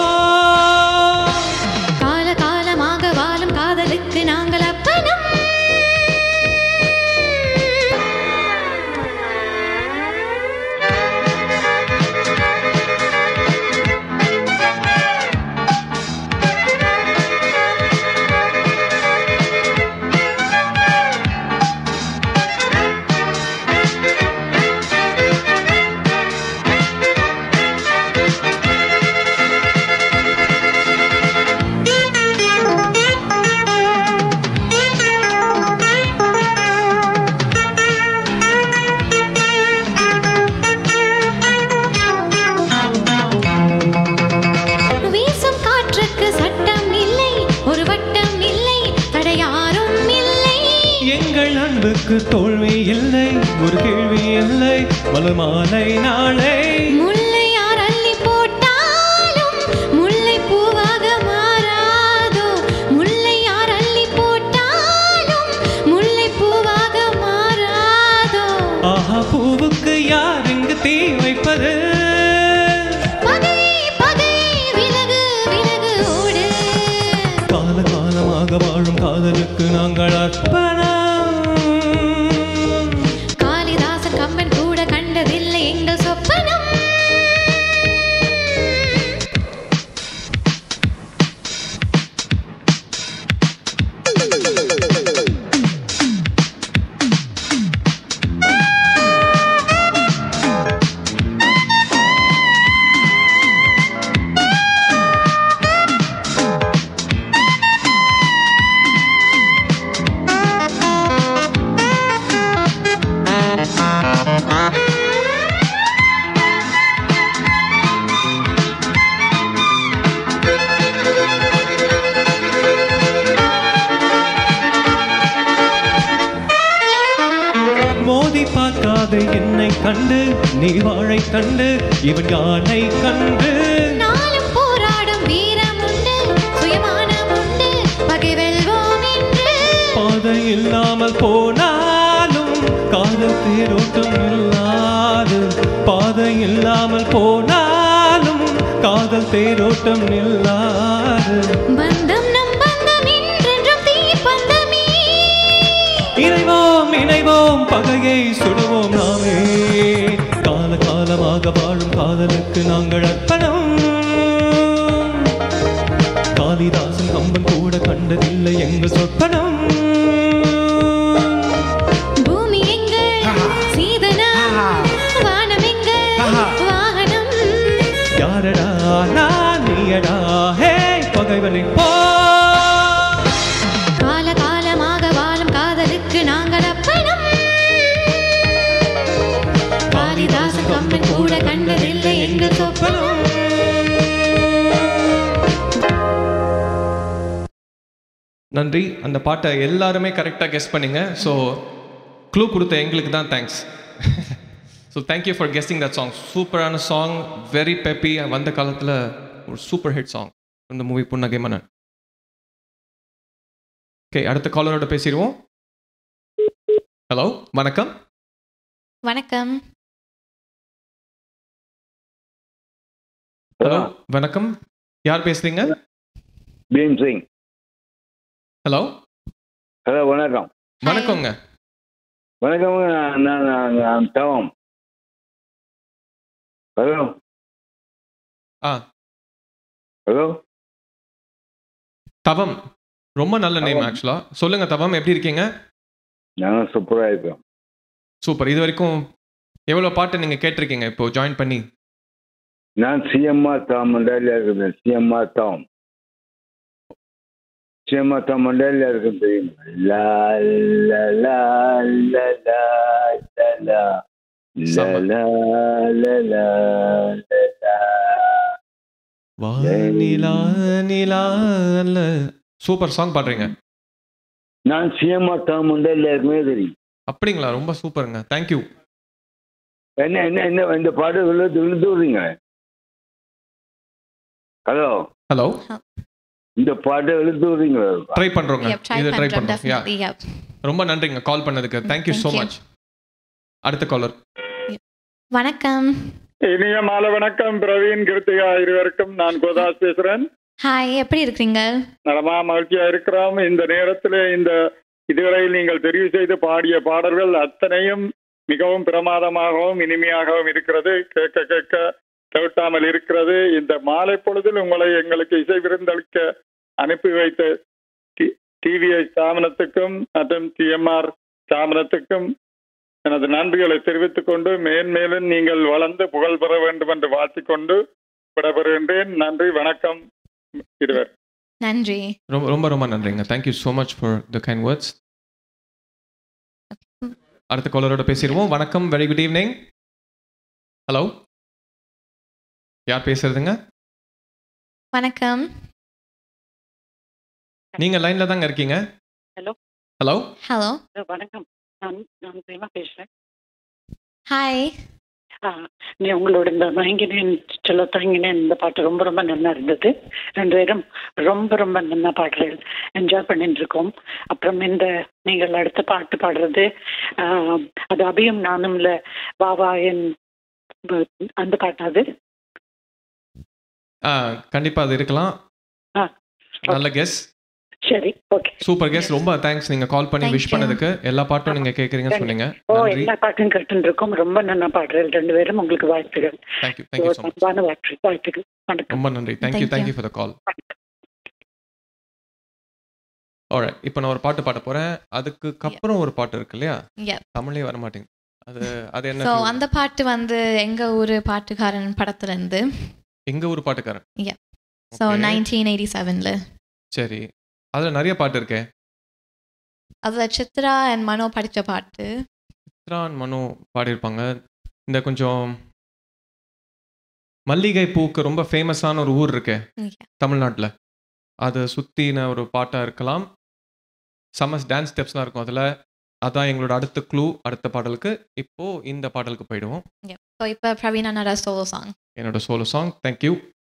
கால காலமாக வாழும் காதலுக்கு நாங்கள் அப்பனம் வீசும் காற்றுக்கு சட்டம் இல்லை ஒரு வட்டம் இல்லை தடையாரும் இல்லை எங்கள் அன்புக்கு தோல்வி இல்லை ஒரு கேள்வி இல்லை மலமாலை நாளை முல்லை யார் அள்ளி போட்டாலும் முல்லை பூவாக மாறாதோ முல்லை யார் அள்ளி போட்டாலும் முல்லை பூவாக மாறாதோ ஆஹா பூவுக்கு யார் இங்கு தீ வைப்பது பகை பகை விலகு விலகு ஓடு கால காலமாக வாழும் காதலுக்கு நாங்கள் அர்ப்பணம் காளிதாசன் கம்பன் கூட கண்டதில்லை எங்கள் சொப்பனம் மோதி பார்க்காத என்னை கண்டு நீ வாழை கண்டு இவன் யானை கண்டு நாளும் போராடும் வீரம் உண்டு சுயமானம் உண்டு பகை வெல்வோம் என்று பாதை இல்லாமல் போனாலும் காதல் தேரோட்டம் இல்லாது பாதை இல்லாமல் போனாலும் காதல் தேரோட்டம் இல்லாது பந்தம் நம் பந்தம் என்றென்றும் தீப்பந்தமே இணைவோம் இணைவோம் பகையை சுடுவோம் நாமே கால காலமாக வாழும் காதலுக்கு நாங்கள் அர்ப்பணம் காளிதாசன் கம்பன் கூட கண்டதில்லை எங்கள் சொப்பனம் பூமி எங்கள் சீதனம் வானம் எங்கள் வாகனம் எங்கள் சொப்பனம் நன்றி அந்த பாட்டை எல்லாருமே கரெக்டாக கெஸ் பண்ணீங்க ஸோ க்ளூ கொடுத்த எங்களுக்கு தான் thanks so thank you for guessing that song சூப்பரான சாங் வெரி பெப்பி வந்த காலத்தில் ஒரு சூப்பர் ஹிட் சாங் இந்த மூவி புன்னகை மன்னன் ஓகே அடுத்த காலரோட பேசிடுவோம் ஹலோ வணக்கம் வணக்கம் ஹலோ வணக்கம் யார் பேசுறீங்க பீம் சிங் ஹலோ ஹலோ வணக்கம் வணக்கங்க வணக்கம் நான் நான் நான் தவம் ஹலோ ஆ ஹலோ தவம் ரொம்ப நல்ல நேம் ஆக்சுவலா சொல்லுங்க தவம் எப்படி இருக்கீங்க நாங்கள் சூப்பராக இருக்கோம் சூப்பர் இது வரைக்கும் எவ்வளோ பாட்டு நீங்கள் கேட்டிருக்கீங்க இப்போ ஜாயின் பண்ணி நான் சிஎம்ஆர் தாம் மண்டாலியா இருக்கிறேன் சிஎம்ஆர் தாம் சிஎம்ஆர் தாம் மண்டாலியா இருக்கேன் தெரியுமா லா லா லா லா லா லா லா லா லா லா லா லா நிலா நிலா அல்ல சூப்பர் சாங் பாடுறீங்க நான் சிஎம்ஆர் தாம் மண்டாலியா இருக்குமே தெரியும் அப்படிங்களா ரொம்ப சூப்பருங்க தேங்க்யூ என்ன என்ன என்ன இந்த பாட்டு விழுந்து விழுந்து விடுறீங்க ஹலோ ஹலோ இந்த பாட்டை விழுந்து விடுறீங்க ட்ரை பண்றோங்க Yep, try இது ட்ரை பண்றோம், பண்றோம் யா definitely, yep. ரொம்ப நன்றிங்க கால் பண்ணதுக்கு thank you so thank you. Much அடுத்த காலர் வணக்கம் இனிய மாலை வணக்கம் பிரவீன் கிருத்திகா இருவருக்கும் நான் கோதாஸ் பேசுறேன் ஹாய் எப்படி இருக்கிறீங்க நலமா மகிழ்ச்சியா இருக்கிறோம் இந்த நேரத்தில் இந்த இதுவரையில் நீங்கள் தெரிவு செய்து பாடிய பாடல்கள் அத்தனையும் மிகவும் பிரமாதமாகவும் இனிமையாகவும் இருக்கிறது கேட்க கேட்க தவிட்டாமல் இருக்கிறது இந்த மாலை பொழுதில் உங்களை எங்களுக்கு இசை விருந்தளிக்க அனுப்பி வைத்த டிவிஐ ஸ்தாபனத்துக்கும் மற்றும் டிஎம்ஆர் ஸ்தாபனத்துக்கும் எனது நன்றிகளை தெரிவித்துக் கொண்டு மேன்மேலும் நீங்கள் வளர்ந்து புகழ் பெற வேண்டும் என்று வாழ்த்திக்கொண்டு விடைபெறுகின்றேன் நன்றி வணக்கம் இருவர் நன்றி ரொம்ப ரொம்ப ரொம்ப நன்றிங்க thank you so much for the kind words அடுத்த காலரோட பேசிடுவோம் வணக்கம் வெரி குட் ஈவினிங் ஹலோ யார் பேசுறதுங்க வணக்கம் நீங்க லைன்ல தாங்க இருக்கீங்க ஹலோ ஹலோ ஹலோ வணக்கம் நான் நான் பிரேமா பேசுறேன் ஹாய் ஆ, நீ உங்களோட இந்த மயங்கினேன் சொல்ல தயங்கினேன் இந்த பாட்டு ரொம்ப ரொம்ப நல்லா இருந்தது ரெண்டு பேரும் ரொம்ப ரொம்ப நல்லா பாடுறீர்கள் என்ஜாய் பண்ணிட்டு இருக்கோம் அப்புறம் இந்த நீங்கள் அடுத்த பாட்டு பாடுறது ஆ, அது அபியும் நானும்ல வா வா என் ப- அந்த பாட்டு அது ஆ கண்டிப்பா அது இருக்கலாம் ஆ, நல்ல கெஸ் சரி ஓகே சூப்பர் கெஸ் ரொம்ப தேங்க்ஸ் நீங்க கால் பண்ணி Thank விஷ் you. பண்ணதுக்கு எல்லா பாட்டும் நீங்க கேக்குறீங்கன்னு சொன்னீங்க ஓ நன்றி எல்லா பாட்டும் கேட்டு இருக்கோம் ரொம்ப நல்லா பாடுறீர்கள் ரெண்டு பேரும் உங்களுக்கு வாழ்த்துகள் தேங்க்யூ தேங்க்யூ ஸோ மச் அன்பான வாழ்த்து வாழ்த்துக்கள் வணக்கம் ரொம்ப நன்றி thank you Thank thank you you. For the call alright இப்போ நான் ஒரு பாட்டு பாட போறேன் அதுக்கு அப்புறம் ஒரு பாட்டு இருக்கு இல்லையா Yep. தமிழே வர மாட்டேங்குது அது அது என்ன ஸோ clue? அந்த பாட்டு வந்து எங்க ஊரு பாட்டுக்காரன் படத்துல இருந்து Enga Ooru Pattukaran Yeah. So Okay. Nineteen eighty செவனில் சரி அதுல நிறைய பாட்டு இருக்கே அதில் சித்ரா அண்ட் மனோ படித்த பாட்டு சித்ரான் மனு பாடியிருப்பாங்க இந்த கொஞ்சம் மல்லிகை பூக்கு ரொம்ப ஃபேமஸான ஒரு ஊர் இருக்கே Yeah. தமிழ்நாட்டில் அது சுற்றின ஒரு பாட்டாக இருக்கலாம் சமஸ் டான்ஸ் ஸ்டெப்ஸ்லாம் இருக்கும் அதில் அதான் எங்களோட அடுத்த க்ளூ அடுத்த பாடலுக்கு இப்போ இந்த பாடலுக்கு போயிடுவோம் ஸோ இப்போ பிரவீன் அண்ணாட சோலோ சாங் என்னோட சோலோ சாங் தேங்க்யூ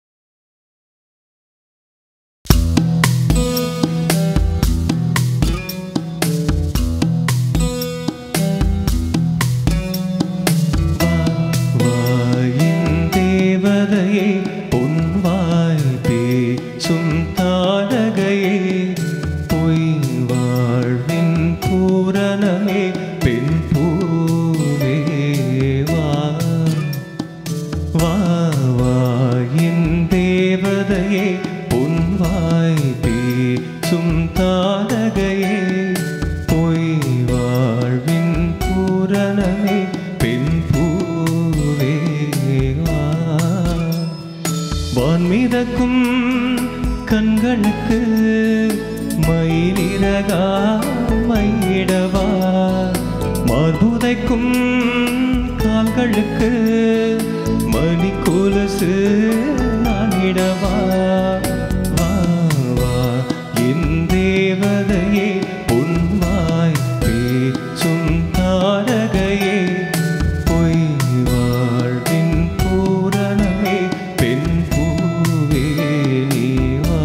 வாயின் தேவதையே பொன்வாய் பேசும் தாடகையே பொய் வாழ்வின் பூரணமே பெண் பூவே வா வா வாயின் தேவதையே பொன்வாய் பேசும் தாடகையே பொய் வாழ்வின் பூரணமே பெண் பூவே வா. வான்மிதக்கும் கண்களுக்கு மயிலிறகா மையிடவா மார்புதைக்கும் கால்களுக்கு மணி கொலுசு நானிடவா வா வா என் தேவதையே உன்மாய் பேசும் தாரகையே பொய் வாழ்வின் பூரணமே பெண் பூவே நீ வா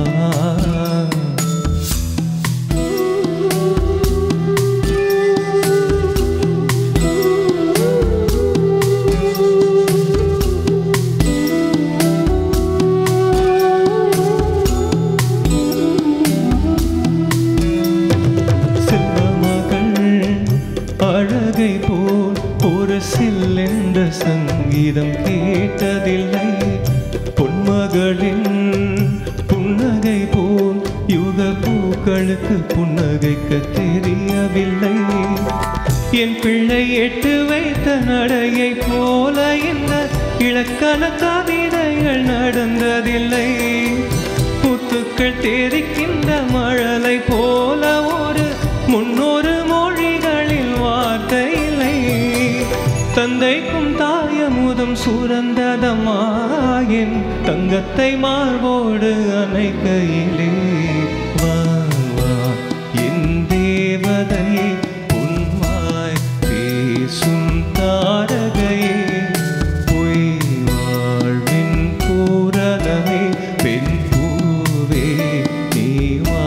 செல்வமகள் அழகை போல் ஒரு சில்லென்ற சங்கீதம் கேட்டதில்லை பொன்மகளின் புன்னகை போல் யுக பூக்களுக்கு புன்னகைக்க தெரியவில்லை என் பிள்ளை எட்டு வைத்த நடையை போல இந்த இலக்கண கவிதைகள் நடந்ததில்லை முத்துக்கள் தெரிக்கின்ற மழலை போல ஒரு முன்னொரு மொழிகளில் வார்த்தை இல்லை தந்தைக்கும் தாயமுதம் சுரந்ததமாயின் தங்கத்தை மார்போடு அணைக்கையிலே வா வா என் தேவதையே உன்மாய் பேசும் தாரகையே பொய் வாழ்வின் பூரணமே பெண் பூவே நீ வா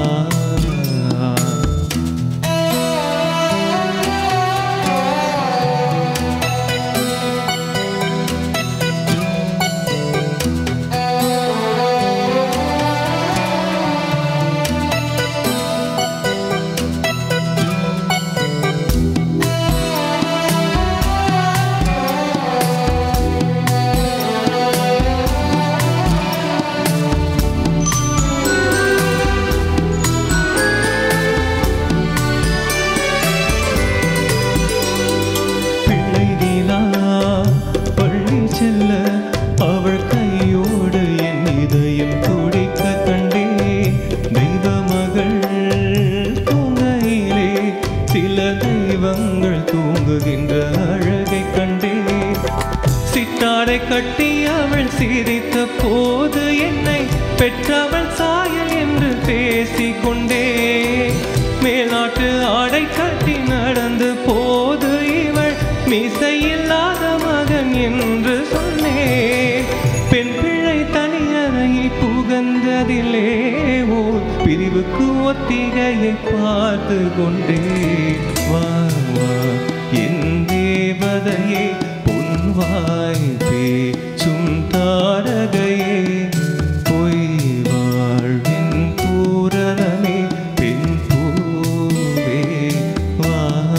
பிள்ளை நிலா பள்ளி செல்ல அவள் கையோடு என் இதயம் துடிக்க கண்டே தெய்வ மகள் தூங்கையிலே சில தெய்வங்கள் தூங்குகின்ற அழகை கண்டே சித்தாடை கட்டி அவள் சிரித்த போது என்னை பெற்றவள் சாயல் என்று பேசிக்கொண்டே மேல்நாட்டு ஆடை கட்டி நடந்து போது இவள் மீசையில்லாத மகன் என்று சொன்னே பெண் பிள்ளை தனியறையை புகந்ததிலே ஓர் பிரிவுக்கு ஒத்திகையை பார்த்து கொண்டே வா வா என் தேவதையே பொன்வாய் பேசும் தாரகையே பொய் வாழ்வின் பூரணமே பெண் பூவே வா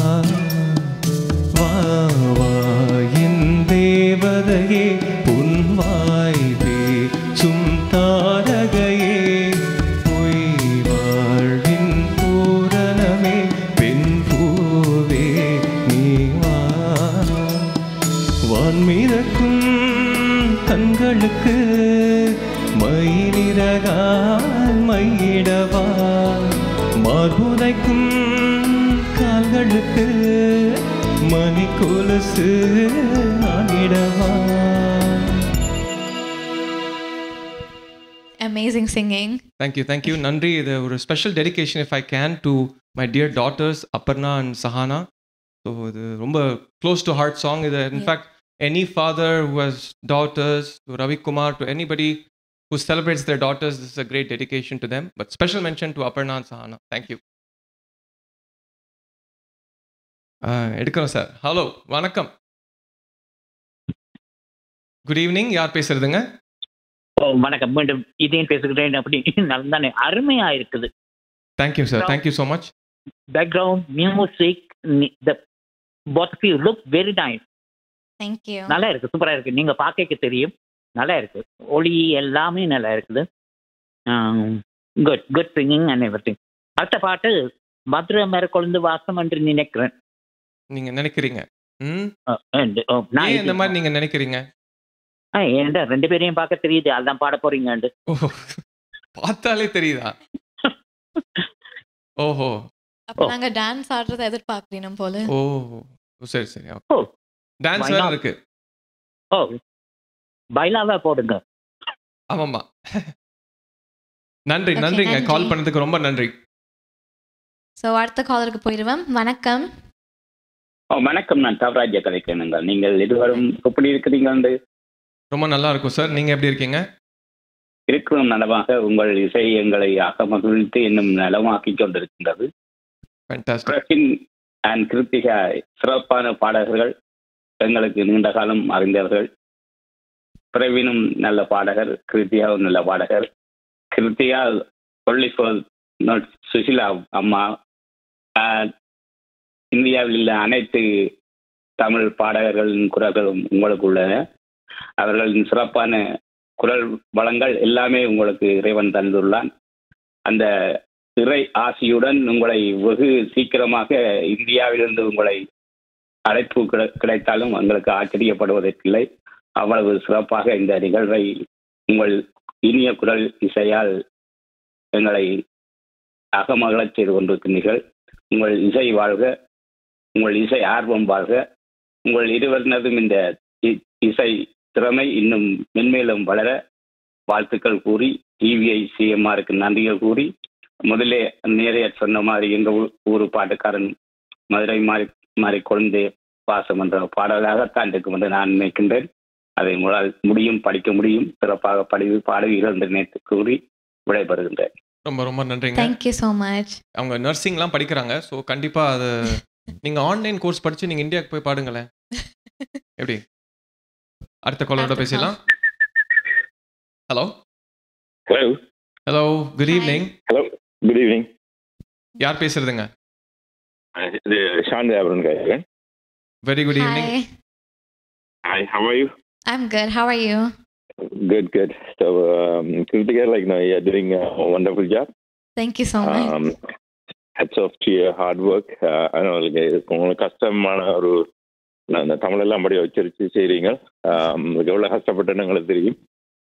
வா வா என் தேவதையே பொன்வாய் பேசும் தாரகையே பொய் வாழ்வின் பூரணமே பெண் பூவே நீ வா வான்மிதக்கும் கண்களுக்கு மயிலிறகால் மையிடவா மார்புதைக்கும் கால்களுக்கு மணி கொலுசு நானிடவா Amazing singing. தேங்க்யூ தேங்க்யூ நன்றி இது ஒரு special dedication if I can to my dear daughters Aparna and Sahana so இது ரொம்ப க்ளோஸ் டு ஹார்ட் சாங் இது in fact any father who has daughters to Ravikumar to anybody who celebrates their daughters, this is a great dedication to them. But special mention to Aparna and Sahana. Thank you. எடுக்கிறோம் sir hello வணக்கம் good evening யார் பேசுறதுங்க ஓ வணக்கம் மீண்டும் இதையும் பேசுகிறேன் அப்படி நல்லதானே அருமையா இருக்குது thank you sir thank you so much background music the both of you look very nice Thank you. நல்லா இருக்கு சூப்பரா இருக்கு நீங்க பார்க்க தெரியும் நல்லா இருக்கு ஒளி எல்லாமே நல்லா இருக்குது good good singing and everything அடுத்த பாட்டு மதுரை மேற்கொழுந்து வாசம் என்று நினைக்கிறேன் நீங்க நினைக்கிறீங்க ம் அஹ், and, oh, நான் ஏன் இந்த இது- மாதிரி நீங்க நினைக்கிறீங்க ஆ, ஏன்டா ரெண்டு பேரையும் பார்க்க தெரியுது அதான் பாட போறீங்க ஓ பார்த்தாலே தெரியுதா ஓஹோ அப்ப நாங்க டான்ஸ் ஆடுறத எதிர்பார்க்கணும் போல ஓ சரி சரி டான்ஸ் Why வேற not? இருக்கு ஓ பைலாவை போடுங்க ஆமாம்மா நன்றி Okay, நன்றிங்க நன்றி. கால் பண்ணதுக்கு ரொம்ப நன்றி ஸோ அடுத்த காலருக்கு போயிடுவோம் வணக்கம் ஓ வணக்கம் நான் தவராஜ கதைக்கிறேனுங்கள் நீங்கள் இருவரும் எப்படி இருக்கிறீங்க ரொம்ப நல்லா இருக்கும் சார் நீங்க எப்படி இருக்கீங்க இருக்கும் நலமாக உங்கள் இசை எங்களை அகமகிழ்த்து இன்னும் நலமாக்கி கொண்டிருக்கின்றது பிரசின் அண்ட் கிருத்திகா சிறப்பான பாடகர்கள் எங்களுக்கு நீண்ட காலம் அறிந்தவர்கள் பிரவீனும் நல்ல பாடகர் கிருத்திகாவும் நல்ல பாடகர் Krithika only for not Sushila அம்மா ஆஹ், இந்தியாவில் உள்ள அனைத்து தமிழ் பாடகர்களின் குரல்களும் உங்களுக்கு உள்ளன அவர்களின் சிறப்பான குரல் வளங்கள் எல்லாமே உங்களுக்கு இறைவன் தந்துள்ளான் அந்த இறை ஆசியுடன் உங்களை வெகு சீக்கிரமாக இந்தியாவிலிருந்து உங்களை அழைப்பு கிடை- கிடைத்தாலும் எங்களுக்கு ஆச்சரியப்படுவதற்கில்லை அவ்வளவு சிறப்பாக இந்த நிகழ்வை உங்கள் இனிய குரல் இசையால் எங்களை அகமகளச் செய்து கொண்டிருக்கிறீர்கள் உங்கள் இசை வாழ்க உங்கள் இசை ஆர்வம் வாழ்க உங்கள் இருவரினதும் இந்த இ- இசை திறமை இன்னும் மென்மேலும் வளர வாழ்த்துக்கள் கூறி டிவிஐ சிஎம்ஆருக்கு நன்றிகள் கூறி முதலே நேரைய சொன்ன மாதிரி எங்க ஊ- ஊரு பாட்டுக்காரன் மதுரை மாறி மாறி கொழுந்தே பாசம் என்ற பாடலாகத்தான் இருக்கும் என்று நான் நினைக்கின்றேன் அதை உங்களால் முடியும் படிக்க முடியும் சிறப்பாக படி பாடுவீர்கள் என்று நினைத்து கூறி விடைபெறுகின்றேன் ரொம்ப ரொம்ப நன்றிங்க தேங்க்யூ ஸோ மச் அவங்க நர்சிங்லாம் படிக்கிறாங்க ஸோ கண்டிப்பா அது நீங்க ஆன்லைன் கோர்ஸ் படிச்சு நீங்க இந்தியாவுக்கு போய் பாடுங்களேன் எப்படி அடுத்த காலரோட பேசலாம் hello hello hello good evening hello good evening யார் பேசுறதுங்க இது ஷாந்தி ஆபரன் கேட்குறேன் very good evening Hi, hi how are you I'm good. How are you? Good, good. So, um, Kritika, like, you know, you're doing a wonderful job. Thank you so much. Um, hats off to your hard work. Uh, I know, like, உங்களுக்கு கஷ்டமான ஒரு நான் இந்த தமிழெல்லாம் அப்படியே வச்சிருச்சு செய்கிறீங்க உங்களுக்கு எவ்வளோ கஷ்டப்பட்டேன்னு எங்களுக்கு தெரியும்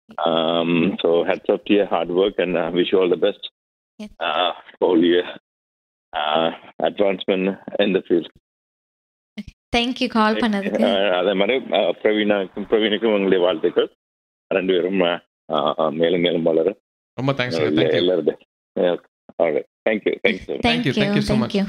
so heads off to your hard work and wish all the best all your advancement in the field Thank you call பண்ணதுக்கு அதே மாதிரி அஹ், பிரவீனாக்கும் பிரவீனுக்கும் உங்களுடைய வாழ்த்துக்கள் ரெண்டு பேரும் அஹ், அஹ், மேலும் மேலும் வளர ரொம்ப தேங்க்ஸ் தேங்க்யூ எல்லாருடைய thank you thank you Thank you, thank you so much.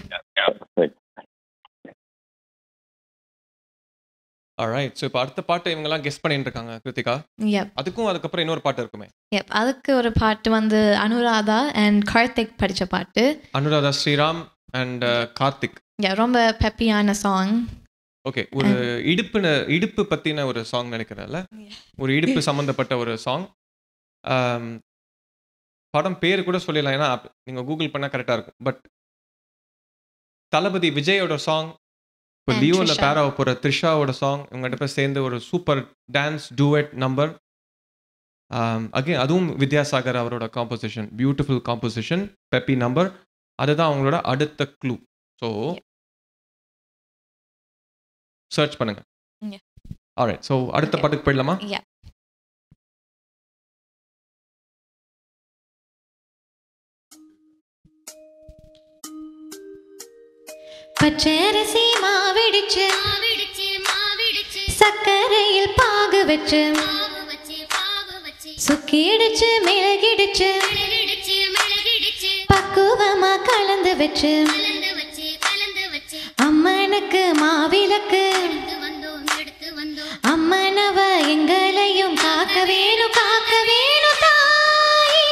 Alright so இப்போ அடுத்த பாட்டு இவங்கெல்லாம் கெஸ் பண்ணிட்டு இருக்காங்க கிருத்திகா Yep. அதுக்கும் அதுக்கப்புறம் இன்னொரு பாட்டு இருக்குமே Yep. அதுக்கு ஒரு பாட்டு வந்து அனுராதா அண்ட் கார்த்திக் படிச்ச பாட்டு அனுராதா ஸ்ரீராம் அண்ட் கார்த்திக் Yeah, ரொம்ப பெப்பியான சாங் ஓகே ஒரு இடுப்புன இடுப்பு பத்தின ஒரு சாங் நினைக்கிறேன்ல ஒரு இடுப்பு சம்பந்தப்பட்ட ஒரு சாங் படம் பேர் கூட சொல்லிடலாம் ஏன்னா அப்- நீங்க கூகுள் பண்ணா கரெக்டா இருக்கும் பட் தளபதி விஜயோட சாங் இப்போ And லியோல Trisha. பேராவை போற த்ரிஷாவோட சாங் இவங்க ரெண்டு பேர் சேர்ந்து ஒரு super dance duet number again அதுவும் வித்யாசாகர் அவரோட composition beautiful composition peppy number அதுதான் அவங்களோட அடுத்த க்ளூ ஸோ சர்ச் பண்ணுங்க Yeah. ஆல்ரைட் ஸோ அடுத்த பாட்டுக்கு போயிடலாமா Yeah. பச்சரிசி மாவிடிச்சு சர்க்கரையில் பாகு வச்சு சுக்கிடுச்சு மிளகிடுச்சு பக்குவமா கலந்து வச்சு அம்மனுக்கு மாவிளக்கு அம்மனவ எங்களையும் காக்க வேணும் காக்க வேணும் தாயே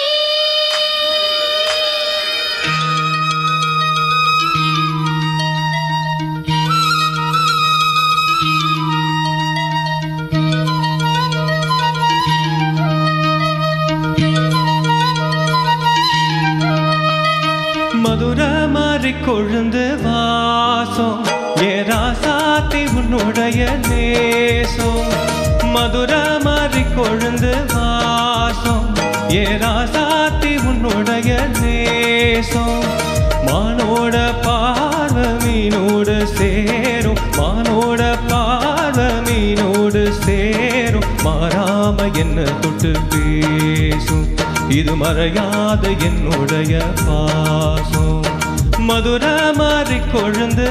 மதுர மாறி கொழுந்து வாசம் ஏ ராசாத்தி உன்னுடைய நேசம் மதுர மாறி கொழுந்து வாசம் ஏ ராசாத்தி உன்னுடைய நேசம் மானோட பார்வை மீனோடு சேரும் மானோட பார்வை மீனோடு சேரும் மாறாம என்ன தொட்டு பேசும் இது மறையாத என்னுடைய பாசம் மதுர மாறி கொழுந்து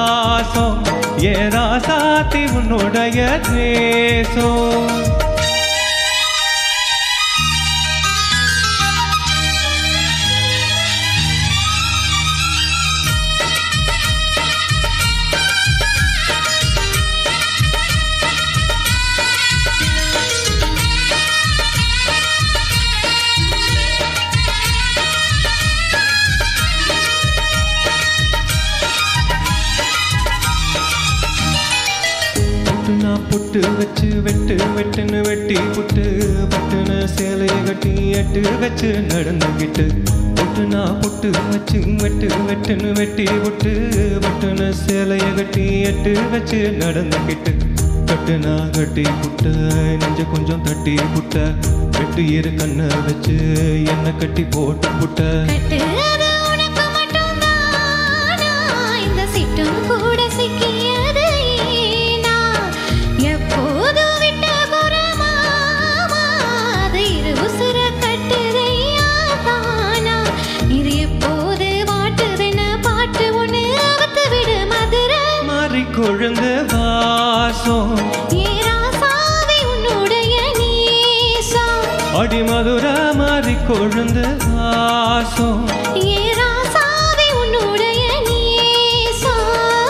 வாசம் ஏ ராசாத்தி உன்னுடைய நேசம் புட்டு வச்சு வெட்டு வெட்டுன்னு வெட்டி புட்டு பட்டுன்னு சேலையை கட்டி எட்டு வச்சு நடந்துக்கிட்டு பொட்டுனா பொட்டு வச்சு வெட்டு வெட்டுன்னு வெட்டி புட்டு பட்டுன்னு சேலையை கட்டி எட்டு வச்சு நடந்துக்கிட்டு கட்டுனா கட்டி புட்ட நெஞ்ச கொஞ்சம் தட்டி புட்ட வெட்டு இரு கண்ணை வச்சு என்ன கட்டி போட்டு புட்ட கட்டுறது உனக்கு மட்டும்தானா? இந்த சிட்டும் கூட சிக்கியது ஏனா? எப்போதும் விட்ட குரமாமா, அது இரு உசுர கட்டுதையா தானா? இது எப்போது வாட்டுதுன்னு பாட்டு ஒண்ணு அவத்து விடு மதுரை மாறி கொழுந்து வாசம் ஏ ராசாவே உன்னுடைய நேசம் அடி மதுர மாறி கொழுந்து வாசம் ஏ ராசாவே உன்னுடைய நேசம்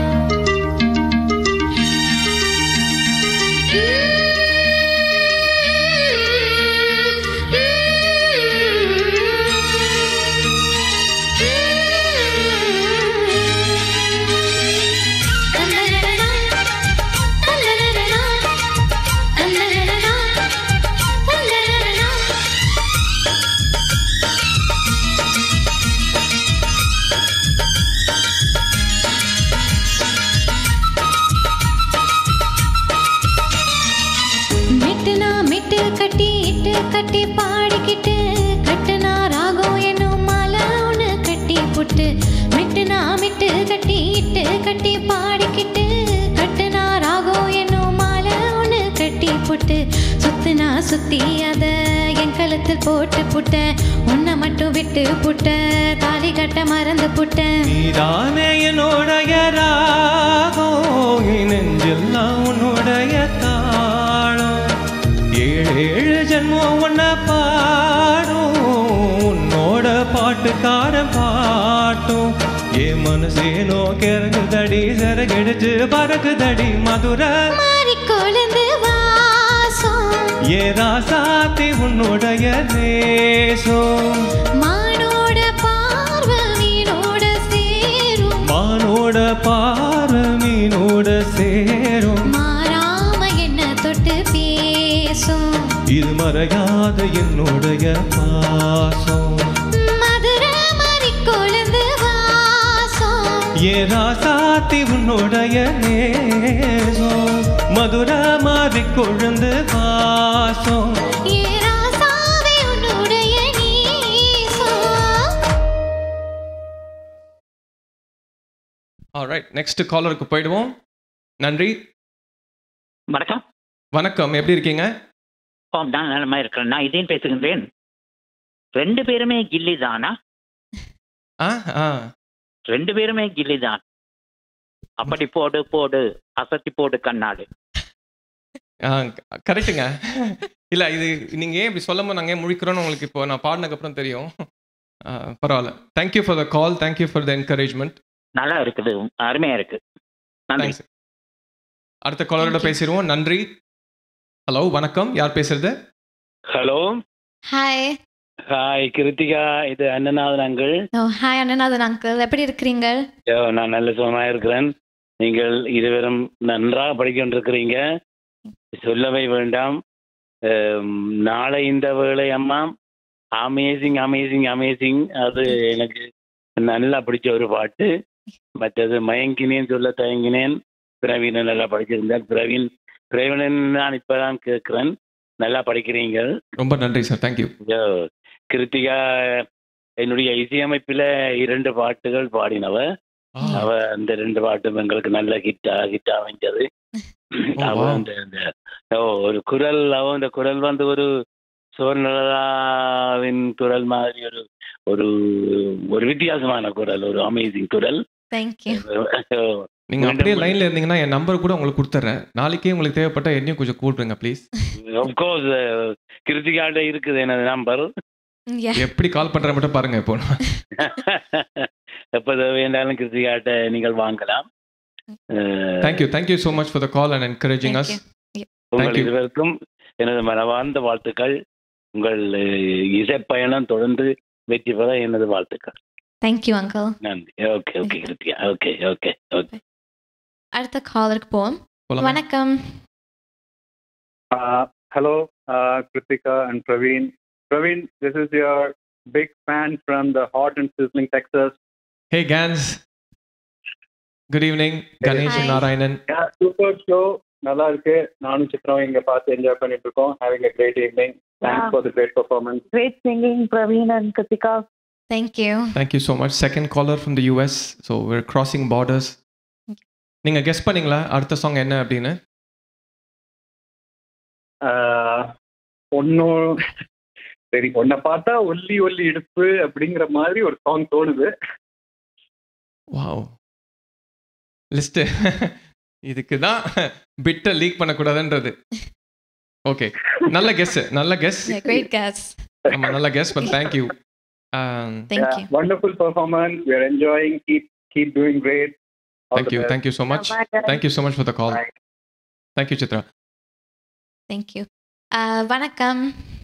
மெட்டுனா மெட்டு கட்டி இட்டு கட்டி பாடிக்கிட்டு கட்டுனா ராகம் என்னும் மாலை ஒன்று கட்டி புட்டு மெட்டுனா மெட்டு கட்டி இட்டு கட்டி பாடிக்கிட்டு கட்டுனா ராகம் என்னும் மாலை ஒன்று கட்டி புட்டு சுத்துனா சுத்தி அத என் கழுத்தில் போட்டு புட்ட உன்னை மட்டும் விட்டு புட்ட தாலி கட்ட மறந்து புட்டேன் நீதானே என்னோடைய ராகம் என் நெஞ்செல்லாம் உன்னுடைய தாளம் ஏழு ஏழு ஜென்மம் உன்ன பாடும் உன்னோட பாட்டுக்காரன் பாட்டும் என் மனசேனோ கிறங்குதடி சரகடிச்சு பறக்குதடி மதுரை மாறி கொழுந்து வாசம் ஏ ராசாத்தி உன்னுடைய நேசம் மானோட பார்வை மீனோட சேரும் மானோட பாரு மீனோட சேரும் மாறாம என்ன தொட்டு பேசும் இது மறையாத என்னுடைய பாசம் மதுரை மாறி கொழுந்து வாசம் ஏ ராசாத்தி உன்னுடைய நேசம் மதுர மாறி கொழுந்து வாசம் ஏ ராசாவே உன்னுடைய நீசம் ஆல்ரைட் நெக்ஸ்ட் காலருக்கு போயிடுவோம் நன்றி வணக்கம் வணக்கம் எப்படி இருக்கீங்க ஓ நான் நலமா இருக்கிறேன் நான் இதேன் பேசுகின்றேன் ரெண்டு பேருமே கில்லி தானா ஆ ஆ ரெண்டு பேருமே கில்லி தான் அப்படி போடு போடு அசத்தி போடு கண்ணாடு ஆ கரெக்டுங்க இல்லை இது நீங்கள் ஏன் இப்படி சொல்லும்போது நாங்கள் ஏன் முழிக்கிறோன்னு உங்களுக்கு இப்போ நான் பாடினதுக்கப்புறம் தெரியும் ஆ, பரவாயில்ல thank you for the call thank you for the encouragement நல்லா இருக்குது அருமையா இருக்கு நன்றி அடுத்த காலரோட பேசிடுவோம் நன்றி ஹலோ வணக்கம் யார் பேசுறது ஹலோ ஹாய் ஹாய் கிருத்திகா இது Annanathan uncle oh hi Annanathan uncle எப்படி இருக்கிறீங்க யோ, நான் நல்ல சுகமா இருக்கிறேன் நீங்கள் இருவரும் நன்றாக படிக்கின்றிருக்கிறீங்க சொல்லவே வேண்டாம் அம், நாளை இந்த வேளை அம்மா அமேசிங் அமேசிங் அமேசிங் அது எனக்கு நல்லா பிடிச்ச ஒரு பாட்டு மற்றது மயங்கினேன் சொல்ல தயங்கினேன் பிரவீன் நல்லா படிச்சிருந்தார் பிரவீன் பிரவீன் நான் இப்பதான் கேட்கிறேன் நல்லா படிக்கிறீங்க ரொம்ப நன்றி சார் தேங்க்யூ யோ, கிருத்திகா என்னுடைய இசையமைப்பில் இரண்டு பாட்டுகள் பாடினவ அவ அந்த ரெண்டு பாட்டும் எங்களுக்கு நல்ல ஹிட்டா ஹிட்டா அமைஞ்சது அவ அந்த அந்த ஓ, ஒரு குரல் அவ அந்த குரல் வந்து ஒரு சுவர்ணலதாவின் குரல் மாதிரி ஒரு ஒரு ஒரு வித்தியாசமான குரல் ஒரு அமேசிங் குரல் தேங்க்யூ ஓ, நீங்கள் அப்படியே லைனில் இருந்தீங்கன்னா என் நம்பர் கூட உங்களுக்கு கொடுத்துட்றேன் நாளைக்கே உங்களுக்கு தேவைப்பட்டா என்னையும் கொஞ்சம் கூப்பிடுங்க ப்ளீஸ் of course கிருத்திகாட்ட இருக்குது எனது நம்பர் எப்படி கால் பண்ணுற மட்டும் பாருங்க இப்போ எப்போ வேண்டாலும் கிருத்திகாட்ட நீங்கள் வாங்கலாம் அஹ், thank you thank you so much for the call and encouraging us உங்கள் தேங்க்யூ இருவருக்கும் எனது மனவார்ந்த வாழ்த்துக்கள் உங்கள் அஹ், இசைப்பயணம் தொடர்ந்து வெற்றி பெற எனது வாழ்த்துக்கள் தேங்க்யூ அங்கிள் நன்றி okay okay Krithika okay okay okay அடுத்த காலருக்கு போவோம் போலாமா? வணக்கம் Uh, hello, uh, Kritika and Praveen. Praveen, this is your big fan from the hot and sizzling Texas. Hey, Gans. Good evening, Ganesh and Narayanan. Yeah, super show. நல்லா இருக்கு நானும் சித்ரம் இங்க பார்த்து என்ஜாய் பண்ணிட்டு இருக்கோம் having a great evening thanks Yeah. for the great performance Great singing, Praveen and Kritika. Thank you. Thank you so much. Second caller from the US. So we're crossing borders. நீங்க guess பண்ணீங்களா அடுத்த song என்ன அப்படின்னு ஒன்னும் சரி உன்னை பார்த்தா ஒல்லி ஒல்லி இடுப்பு அப்படிங்கிற மாதிரி ஒரு சாங் தோணுது வாவ் லிஸ்ட் இதுக்கு தான் பிட்டை லீக் பண்ணக்கூடாதுன்றது ஓகே நல்ல கெஸ் நல்ல கெஸ் Yeah, great guess. ஆமா நல்ல guess but thank you Thank Yeah, you. wonderful performance we are enjoying keep keep doing great All Thank the you. best. Thank you so much. Thank you so much for the call. Thank you, Chitra. Thank you. Uh, வணக்கம்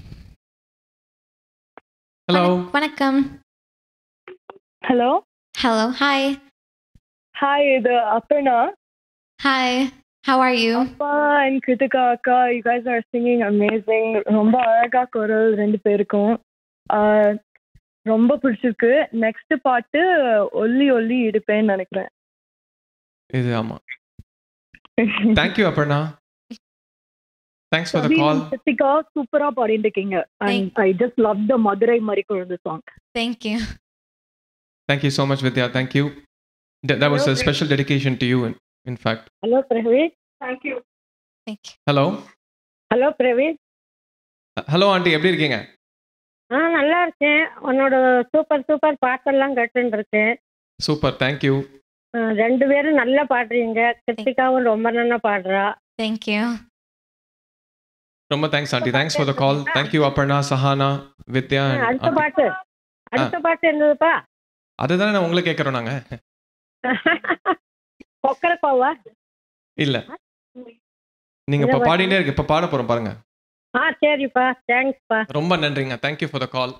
Hello. வணக்கம் hello Hello. Hi. Hi இது Aparna Hi. How are you? அப்பா and Krithika அக்கா you guys are singing amazing ரொம்ப அழகா குரல் ரெண்டு பேருக்கும் ஆஹ், ரொம்ப பிடிச்சிருக்கு நெக்ஸ்ட் பாட்டு ஒல்லி ஒல்லி இடுப்பேன்னு நினைக்கிறேன் இது ஆமா thank you Aparna thanks for the call Krithika சூப்பரா பாடிட்டு இருக்கீங்க and I just love the Madurai மாதிரி குழந்தை song Thank you. Thank you so much Vidya thank you that was a special dedication to you in, in fact hello Praveen thank you hello hello Praveen hello aunty எப்படி இருக்கீங்க ஆ நல்லா இருக்கேன் உன்னோட சூப்பர் சூப்பர் பாட்டெல்லாம் கேட்டுட்டு இருக்கேன் சூப்பர் தேங்க் யூ ஆ, ரெண்டு பேரும் நல்லா பாடுறீங்க கிருத்திகாவும் ரொம்ப நல்லா பாடுறா Thank you. ரொம்ப thanks aunty thanks for the call thank you Aparna Sahana Vidya and அடுத்த aunty. பாட்டு அடுத்த பாட்டு என்னதுப்பா அதுதானே நான் உங்களை கேட்குறோம் நாங்க கொக்கரக்கோவா இல்ல நீங்க இப்ப பாடிட்டே இருக்கு இப்ப பாட போறோம் பாருங்க ஆ சரிப்பா தேங்க்ஸ்ப்பா ரொம்ப நன்றிங்க thank you for the call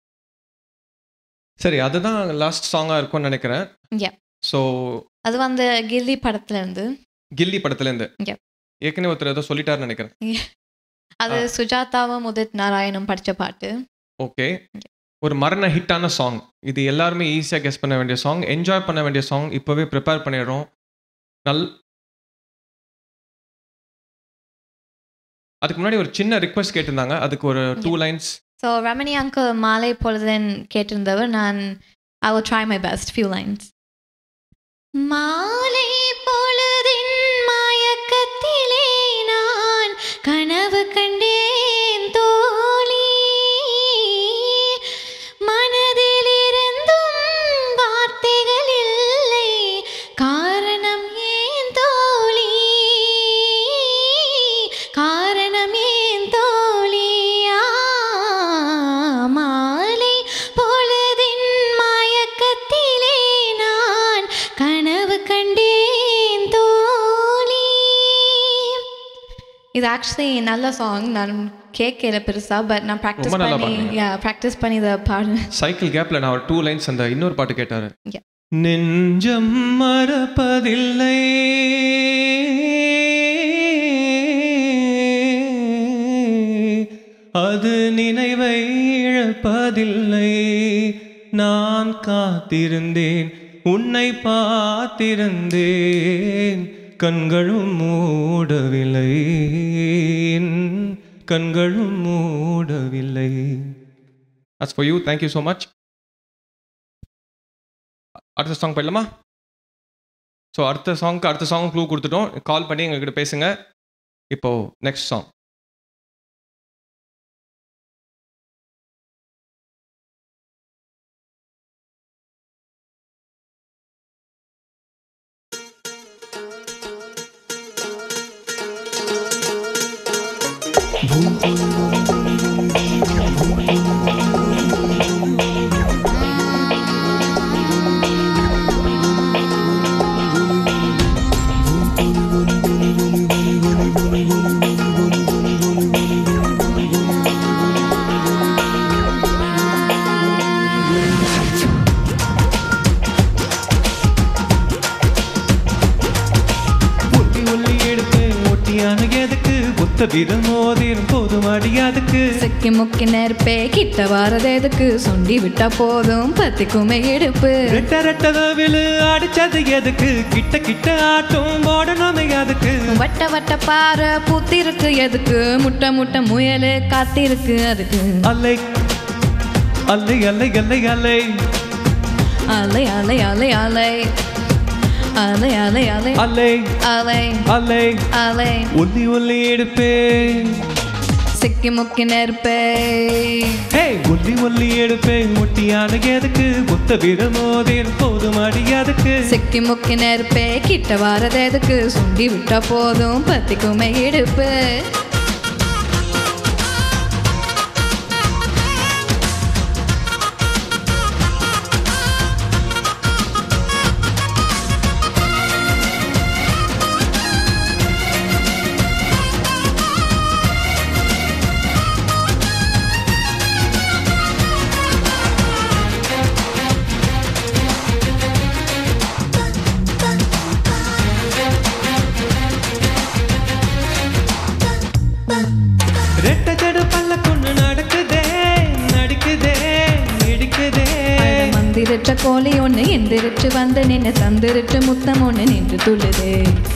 சரி அதுதான் லாஸ்ட் சாங்கா இருக்கும்னு நினைக்கிறேன் Yeah. ஸோ அது வந்து கில்லி படத்துல இருந்து கில்லி படத்துல இருந்து Yeah. ஏற்கனவே ஒருத்தர் ஏதோ சொல்லிட்டாருன்னு நினைக்கிறேன் அது சுஜாதாவும் உதித் நாராயணும் படிச்ச பாட்டு ஓகே ஒரு மரண ஹிட்டான சாங் இது எல்லாருமே ஈஸியாக கெஸ் பண்ண வேண்டிய சாங் என்ஜாய் பண்ண வேண்டிய சாங் இப்போவே ப்ரிப்பேர் பண்ணிடுறோம் நல் அதுக்கு முன்னாடி ஒரு சின்ன ரிக்வெஸ்ட் கேட்டிருந்தாங்க அதுக்கு ஒரு two lines so Ramani uncle மாலை பொழுதுன்னு கேட்டிருந்தவர் நான் ஐ will try my best few lines மாலை பொழுதின் மயக்கத்திலே நான் கனவு கண்டேன் தோழி மனதில் இருந்தும் வார்த்தைகள் இல்லை காரணம் ஏன் தோழி காரணம் ஏன் தோழியா மாலை பொழுதின் மயக்கத்திலே நான் கனவு கண்டேன் தோழி இது ஆக்சுவலி நல்ல சாங் நான் கேட்கல பெருசா பட் நான் ப்ராக்டிஸ் ரொம்ப நல்லா பண்ணி பாடுனீங்க. யா ப்ராக்டிஸ் பண்ணி இதை பாடு சைக்கிள் கேப்பில் நான் ஒரு டூ லைன்ஸ் அந்த இன்னொரு பாட்டு கேட்டாரு Yeah. நெஞ்சம் மறப்பதில்லை அது நினைவை இழப்பதில்லை நான் காத்திருந்தேன் உன்னை பார்த்திருந்தேன் கண்களும் மூடவில்லை என் கண்களும் மூடவில்லை That's for you. Thank you so much. அடுத்த சாங் போயிடலாமா ஸோ அடுத்த சாங்க்கு அடுத்த சாங் க்ளூ கொடுத்துட்டோம் கால் பண்ணி எங்ககிட்ட பேசுங்க இப்போ நெக்ஸ்ட் சாங் ஒட்டி ஒல்லி எடுத்து ஒட்டியான எதுக்கு ஒத்த ஒத்த விதம் மோதிரும் போதும் அடியாதுக்கு சிக்கி முக்கி நெருப்பே கிட்ட வாரது எதுக்கு சுண்டி விட்டா போதும் பத்திக்குமே இடுப்பு ரெட்ட ரெட்டதவிலு அடிச்சது எதுக்கு கிட்ட கிட்ட ஆட்டும் போடணுமே அதுக்கு வட்ட வட்ட பாறை பூத்திருக்கு எதுக்கு முட்டை முட்டை முயலு காத்திருக்கு அதுக்கு அல்லை அல்லை அல்லை அல்லை அல்லை அலை அலை அலை அலை அலை அலை அலை அல்லை அலை அல்லை அலை ஒல்லி ஒல்லி எடுப்பே சிக்கி முக்கி நெருப்பே ஹே ஒல்லி ஒல்லி எடுப்பே முட்டியான எதுக்கு ஒத்த விதம் மோதிரும் போதும் அடியாதுக்கு சிக்கி முக்கி நெருப்பே கிட்ட வாரது எதுக்கு சுண்டி விட்டா போதும் பத்திக்குமே இடுப்பு ரெட்ட ஜட பல்ல கொண்டு நடக்குதே நடிக்குதே இடிக்குதே மந்திரிச்ச கோழி ஒண்ணு எந்திரிச்சு வந்து நின்று தந்திரிச்சு முத்தம் ஒண்ணு நின்று துள்ளுதே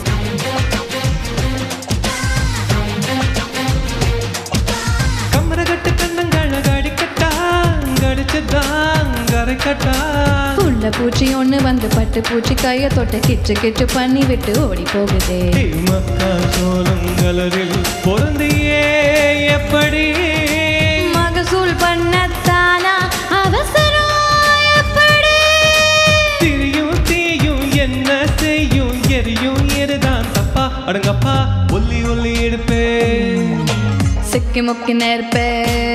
கமரகட்டு கண்ணங்கள கடிக்கட்டா கடிச்சுதான் கரைக்கட்டா உள்ள பூச்சி ஒண்ணு வந்து பட்டு பூச்சி கைய தொட்டு கிச்சு கிச்சு பண்ணி விட்டு ஓடி போகுதே மக்கா சோளம் கலரில் பொருந்தியே எப்படி மகசூல் பண்ணத்தானா அவசரம் எப்படி திரியும் தீயும் என்ன செய்யும் எரியும் எருதான் தப்பா அடங்கப்பா ஒல்லி ஒல்லி எடுப்பே சிக்கி முக்கி நெருப்பே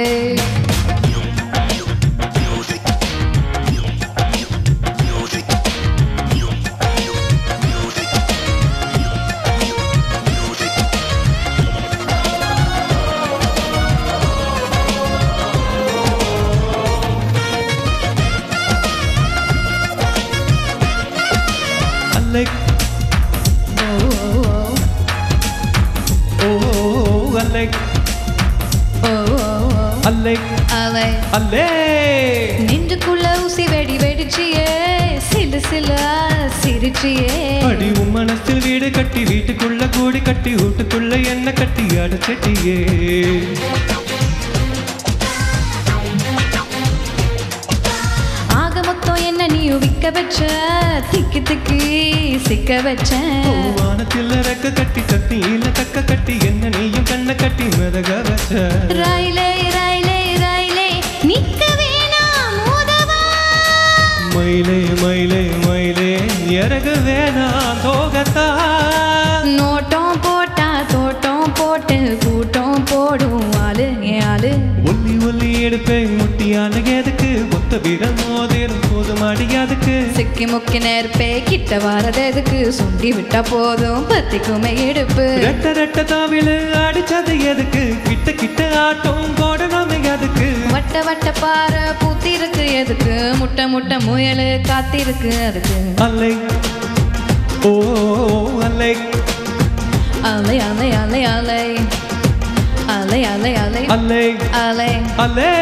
அல்லை ஓ அல்லை அல்லை அலை அல்லே நெஞ்சுக்குள்ள ஊசி வெடி வெடிச்சியே சிலு சில சிரிச்சியே அடி உன் மனசில் வீடு கட்டி வீட்டுக்குள்ள கூடி கட்டி வீட்டுக்குள்ள என்ன கட்டி அடைச்சிட்டியே ஆக மொத்தம் என்ன நீயும் விக்க வச்ச திக்கி திக்கி சிக்க வச்ச வானத்தில் ரெக்க கட்டி தத்தியில தக்க கட்டி என்ன நீயும் கண்ண கட்டி மிதக வச்ச ரயிலே ரயிலே ரயிலே நிக்க வேணாம் மோதவா மயிலே மயிலே மயிலே இறகு வேணாம் தோகத்தா நோட்டம் போட்டா தோட்டம் போட்டு கூட்டம் போடும் ஆளு ஏன் ஆளு ஒல்லி ஒல்லி எடுப்பேன் முட்டியான எதுக்கு ஒத்த விரல் மோதிரும் போதும் அடியாதுக்கு சிக்கி முக்கி நெருப்பே கிட்ட வாரது எதுக்கு சுண்டி விட்டா போதும் பத்திக்குமே இடுப்பு ரெட்ட ரெட்ட தாவிலு அடிச்சது எதுக்கு கிட்ட கிட்ட ஆட்டம் போடணுமே அதுக்கு வட்ட வட்ட பாறை பூத்திருக்கு எதுக்கு முட்டை முட்டை முயலு காத்திருக்கு அதுக்கு அல்லை ஓ அல்லை அலை அலை அலை அலை அலை அலை அலை அல்லை அலை அல்லே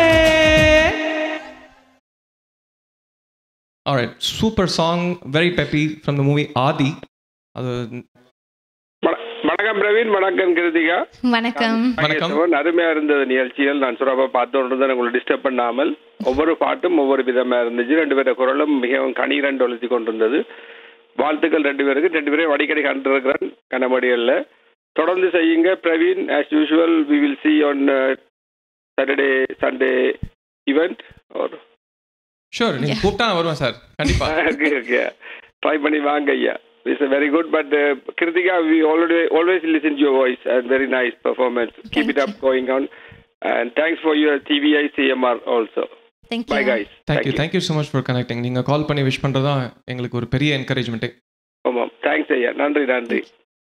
Alright, super song, very peppy from the movie Adi. அது வணக்கம் பிரவீன் வணக்கம் கிருத்திகா வணக்கம் வணக்கம் அருமையா இருந்தது நிகழ்ச்சிகள் நான் சுரபா பார்த்து இருந்தேன் உங்களை டிஸ்டர்ப் பண்ணாமல் ஒவ்வொரு பாட்டும் ஒவ்வொரு விதமா இருந்துச்சு ரெண்டு பேர குரலும் மிகவும் கணீரண்டு ஒழித்து கொண்டிருந்தது வாழ்த்துக்கள் ரெண்டு பேருக்கு ரெண்டு பேரையும் அடிக்கடி கண்டிருக்கிறேன் கண்ணமடிகளில் தொடர்ந்து செய்யுங்க Praveen as usual we will see on Saturday Sunday event ஒரு ஷூர் நீங்க கூப்பிட்டா நான் வருவேன் சார் கண்டிப்பா ஓகே ஓகே ட்ரை பண்ணி வாங்க ஐயா it's very good but Krithika we already always listen your voice and very nice performance keep it up going on and thanks for your TVI CMR also bye guys thank you thank you so much for connecting நீங்கள் call பண்ணி wish பண்ணுறது தான் எங்களுக்கு ஒரு பெரிய என்கரேஜ்மெண்ட்டே ஆமாம் thanks ஐயா நன்றி நன்றி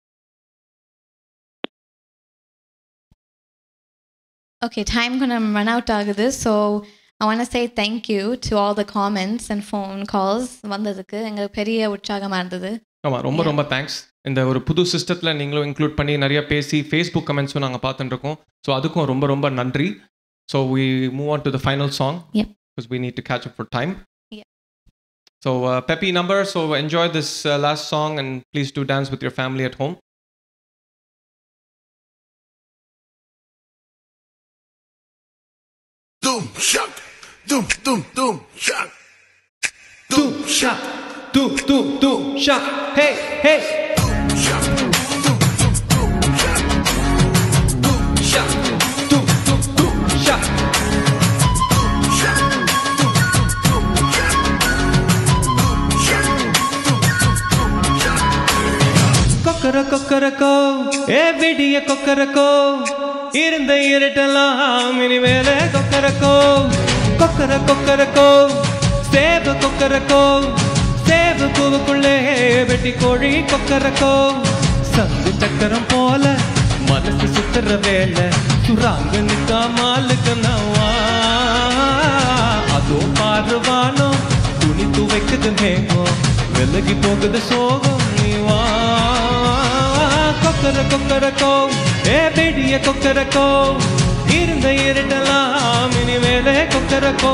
Okay, time gonna run out ஆகுது so I want to say thank you to all the comments and phone calls வந்ததுக்கு எங்களுக்கு பெரிய உற்சாகமாக இருந்தது ஆமாம் ரொம்ப ரொம்ப தேங்க்ஸ் இந்த ஒரு புது சிஸ்டத்தில் நீங்களும் இன்க்ளூட் பண்ணி நிறைய பேசி ஃபேஸ்புக் கமெண்ட்ஸும் நாங்கள் பார்த்துட்டு இருக்கோம் ஸோ அதுக்கும் ரொம்ப ரொம்ப நன்றி so we move on to the final song Yep. Because we need to catch up for time Yeah. So peppy number so enjoy this last song and please do dance with your family at home Doom shock, doom doom doom shock, doom shock, doom doom doom shock. Hey hey. Doom shock, doom doom doom shock, doom shock, doom doom doom shock. Doom shock, doom doom doom shock, doom shock, doom doom doom shock. கொக்கர கொக்கரக்கோ ஏ விடிய கொக்கரக்கோ இருந்த இருட்டலாம் இனிமேல கொக்கரக்கோ கொக்கர கொக்கரக்கோ சேவு கொக்கரக்கோ சேவு பூவுக்குள்ளே வெட்டி கோழி கொக்கரக்கோ சங்கு சக்கரம் போல மனசு சுத்துற வேலை சுராங்க நிக்காமலுக்கு நவா அதோ பாருவானோ துணி துவைக்குது மேகம் விலகி போகுது சோகம் நீ வா கொக்கர கொக்கரக்கோ ஏ பெடிய கொக்கரக்கோ இருந்த இருட்டலாம் இனிமேலே கொக்கரக்கோ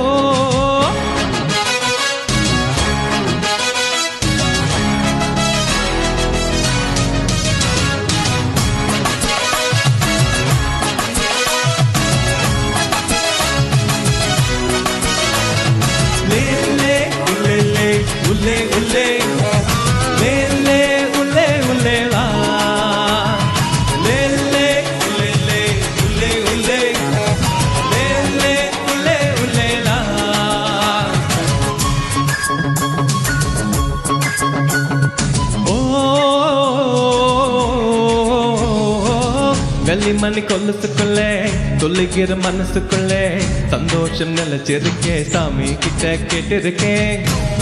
லே லே உல்லே லே உல்லே உல்லே லே லே உல்லே உல்லே லா லே லே உல்லே லே உல்லே உல்லே லே லே உல்லே உல்லே லா ஓ வெள்ளி மணி கொலுசுக்குள்ளே சொல்லுகிற மனசுக்குள்ளே சந்தோஷம் நிலைச்சிருக்கே சாமி கிட்ட கேட்டிருக்கேன்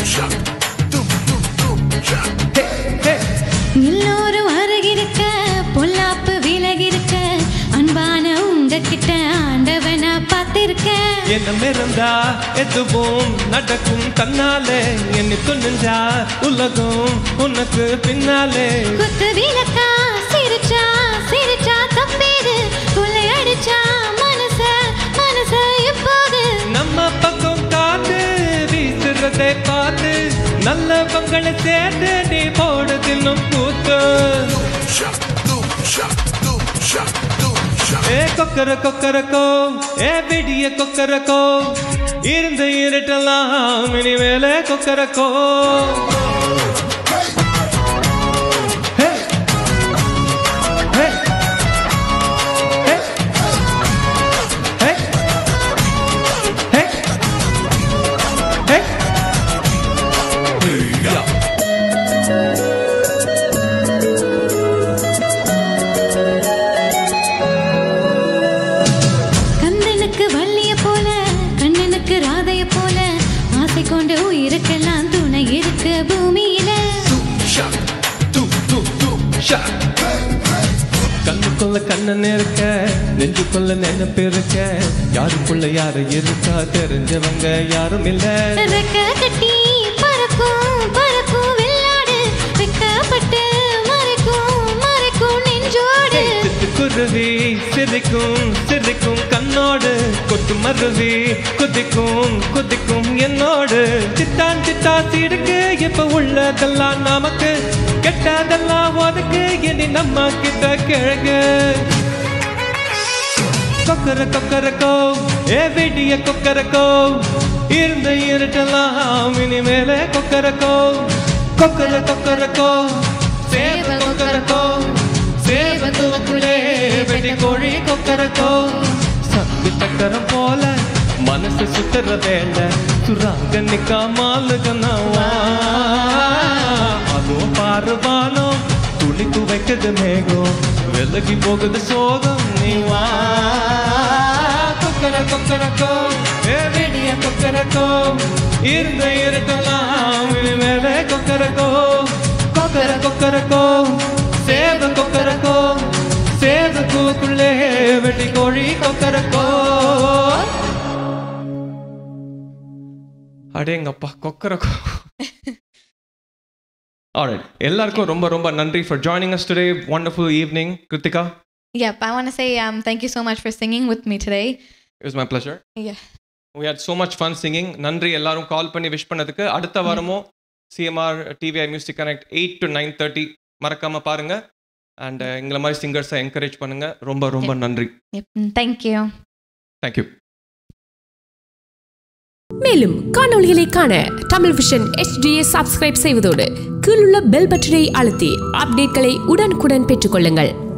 எல்லோரும் அருகிருக்க பொல்லாப்பு விலகிருக்க அன்பான உங்ககிட்ட ஆண்டவனா பார்த்திருக்கேன் என்ன மிருந்தா எதுவும் நடக்கும் தன்னாலே என்ன துணிஞ்சா உலகம் உனக்கு பின்னாலே குத்து விளக்கா சிரிச்சா சிரிச்சா தப்பேது கொள்ளை அடிச்சா மனச மனச எப்போது நம்ம பக்கம் காத்து வீசுறதை பார்த்து நல்லவங்களை சேர்த்து நீ போடு தின்னும் கூத்து ஏ கொக்கர கொக்கரக்கோ ஏ விடிய கொக்கரக்கோ இருந்த இருட்டலாம் இனி மேலே கொக்கரக்கோ Hey! Hey! Hey! Hey! Hey! Hey! Yeah. கந்தனுக்கு வள்ளிய போல கண்ணனுக்கு ராதைய போல ஆசை கொண்டு உயிருக்கெல்லாம் துணை இருக்கு பூமியில கண்ணுக்குள்ள கண்ணன் இருக்க நெஞ்சுக்குள்ள நினைப்பு இருக்க யாருக்குள்ள யாரு இருக்கா தெரிஞ்சவங்க யாரும் இல்ல ரெக்க கட்டி பறக்கும் பறக்கும் வெள்ளாடு வெக்கப்பட்டு மறைக்கும் மறைக்கும் நெஞ்சோடு குருவி சிரிக்கும் சிரிக்கும் கண்ணோடு கொட்டு மருவி குதிக்கும் குதிக்கும் என்னோடு சித்தான் சித்தா சிடுக்கு இப்ப உள்ளதெல்லாம் நமக்கு கெட்டதெல்லாம் உனக்கு இனி நம்ம கிட்ட கிழங்கு கொக்கர கொக்கரக்கோ ஏ விடிய கொக்கரக்கோ இருந்த இருட்டெல்லாம் இனிமேலே கொக்கரக்கோ கொக்கர கொக்கரக்கோ சேவ கொக்கரக்கோ சேவ தூக்குலே வெட்டி கோழி கொக்கரக்கோ சங்கு சக்கரம் போல மனசு சுத்துற வேலை சுராங்க நிக்காமல் கண்ணவா அதோ பாருவானோ துணி துவைக்குது மேகம் விலகி போகுது சோகம் நீ வா கொக்கர கொக்கரக்கோ ஏ வெடிய கொக்கரக்கோ இருந்த இருட்டலாம் மேலே கொக்கரக்கோ கொக்கர கொக்கரக்கோ சேவ கொக்கரக்கோ சேவ கூக்குள்ளே வெட்டி கோழி கொக்கரக்கோ அடேங்கப்பா கொக்கரக்கோ Alright. எல்லாருக்கும் ரொம்ப ரொம்ப நன்றி for joining us today. Wonderful evening. Kritika, Yep, I want to say um, thank you so much for singing with me today. it was my pleasure. Yeah. We had so much fun singing. நன்றி எல்லாரும் கால் பண்ணி wish பண்ணதுக்கு அடுத்த வாரமும் CMR TVI music connect eight to nine thirty மறக்காம பாருங்க and எங்களை மாதிரி சிங்கர்ஸை என்கரேஜ் பண்ணுங்க ரொம்ப ரொம்ப நன்றி Yep, mm, thank you. Thank you மேலும் காணொளிகளை காண தமிழ் விஷன் HDயை சப்ஸ்கிரைப் செய்வதோடு கீழுள்ள பெல் பட்டனை அழுத்தி அப்டேட்களை உடனுக்குடன் பெற்றுக்கொள்ளுங்கள்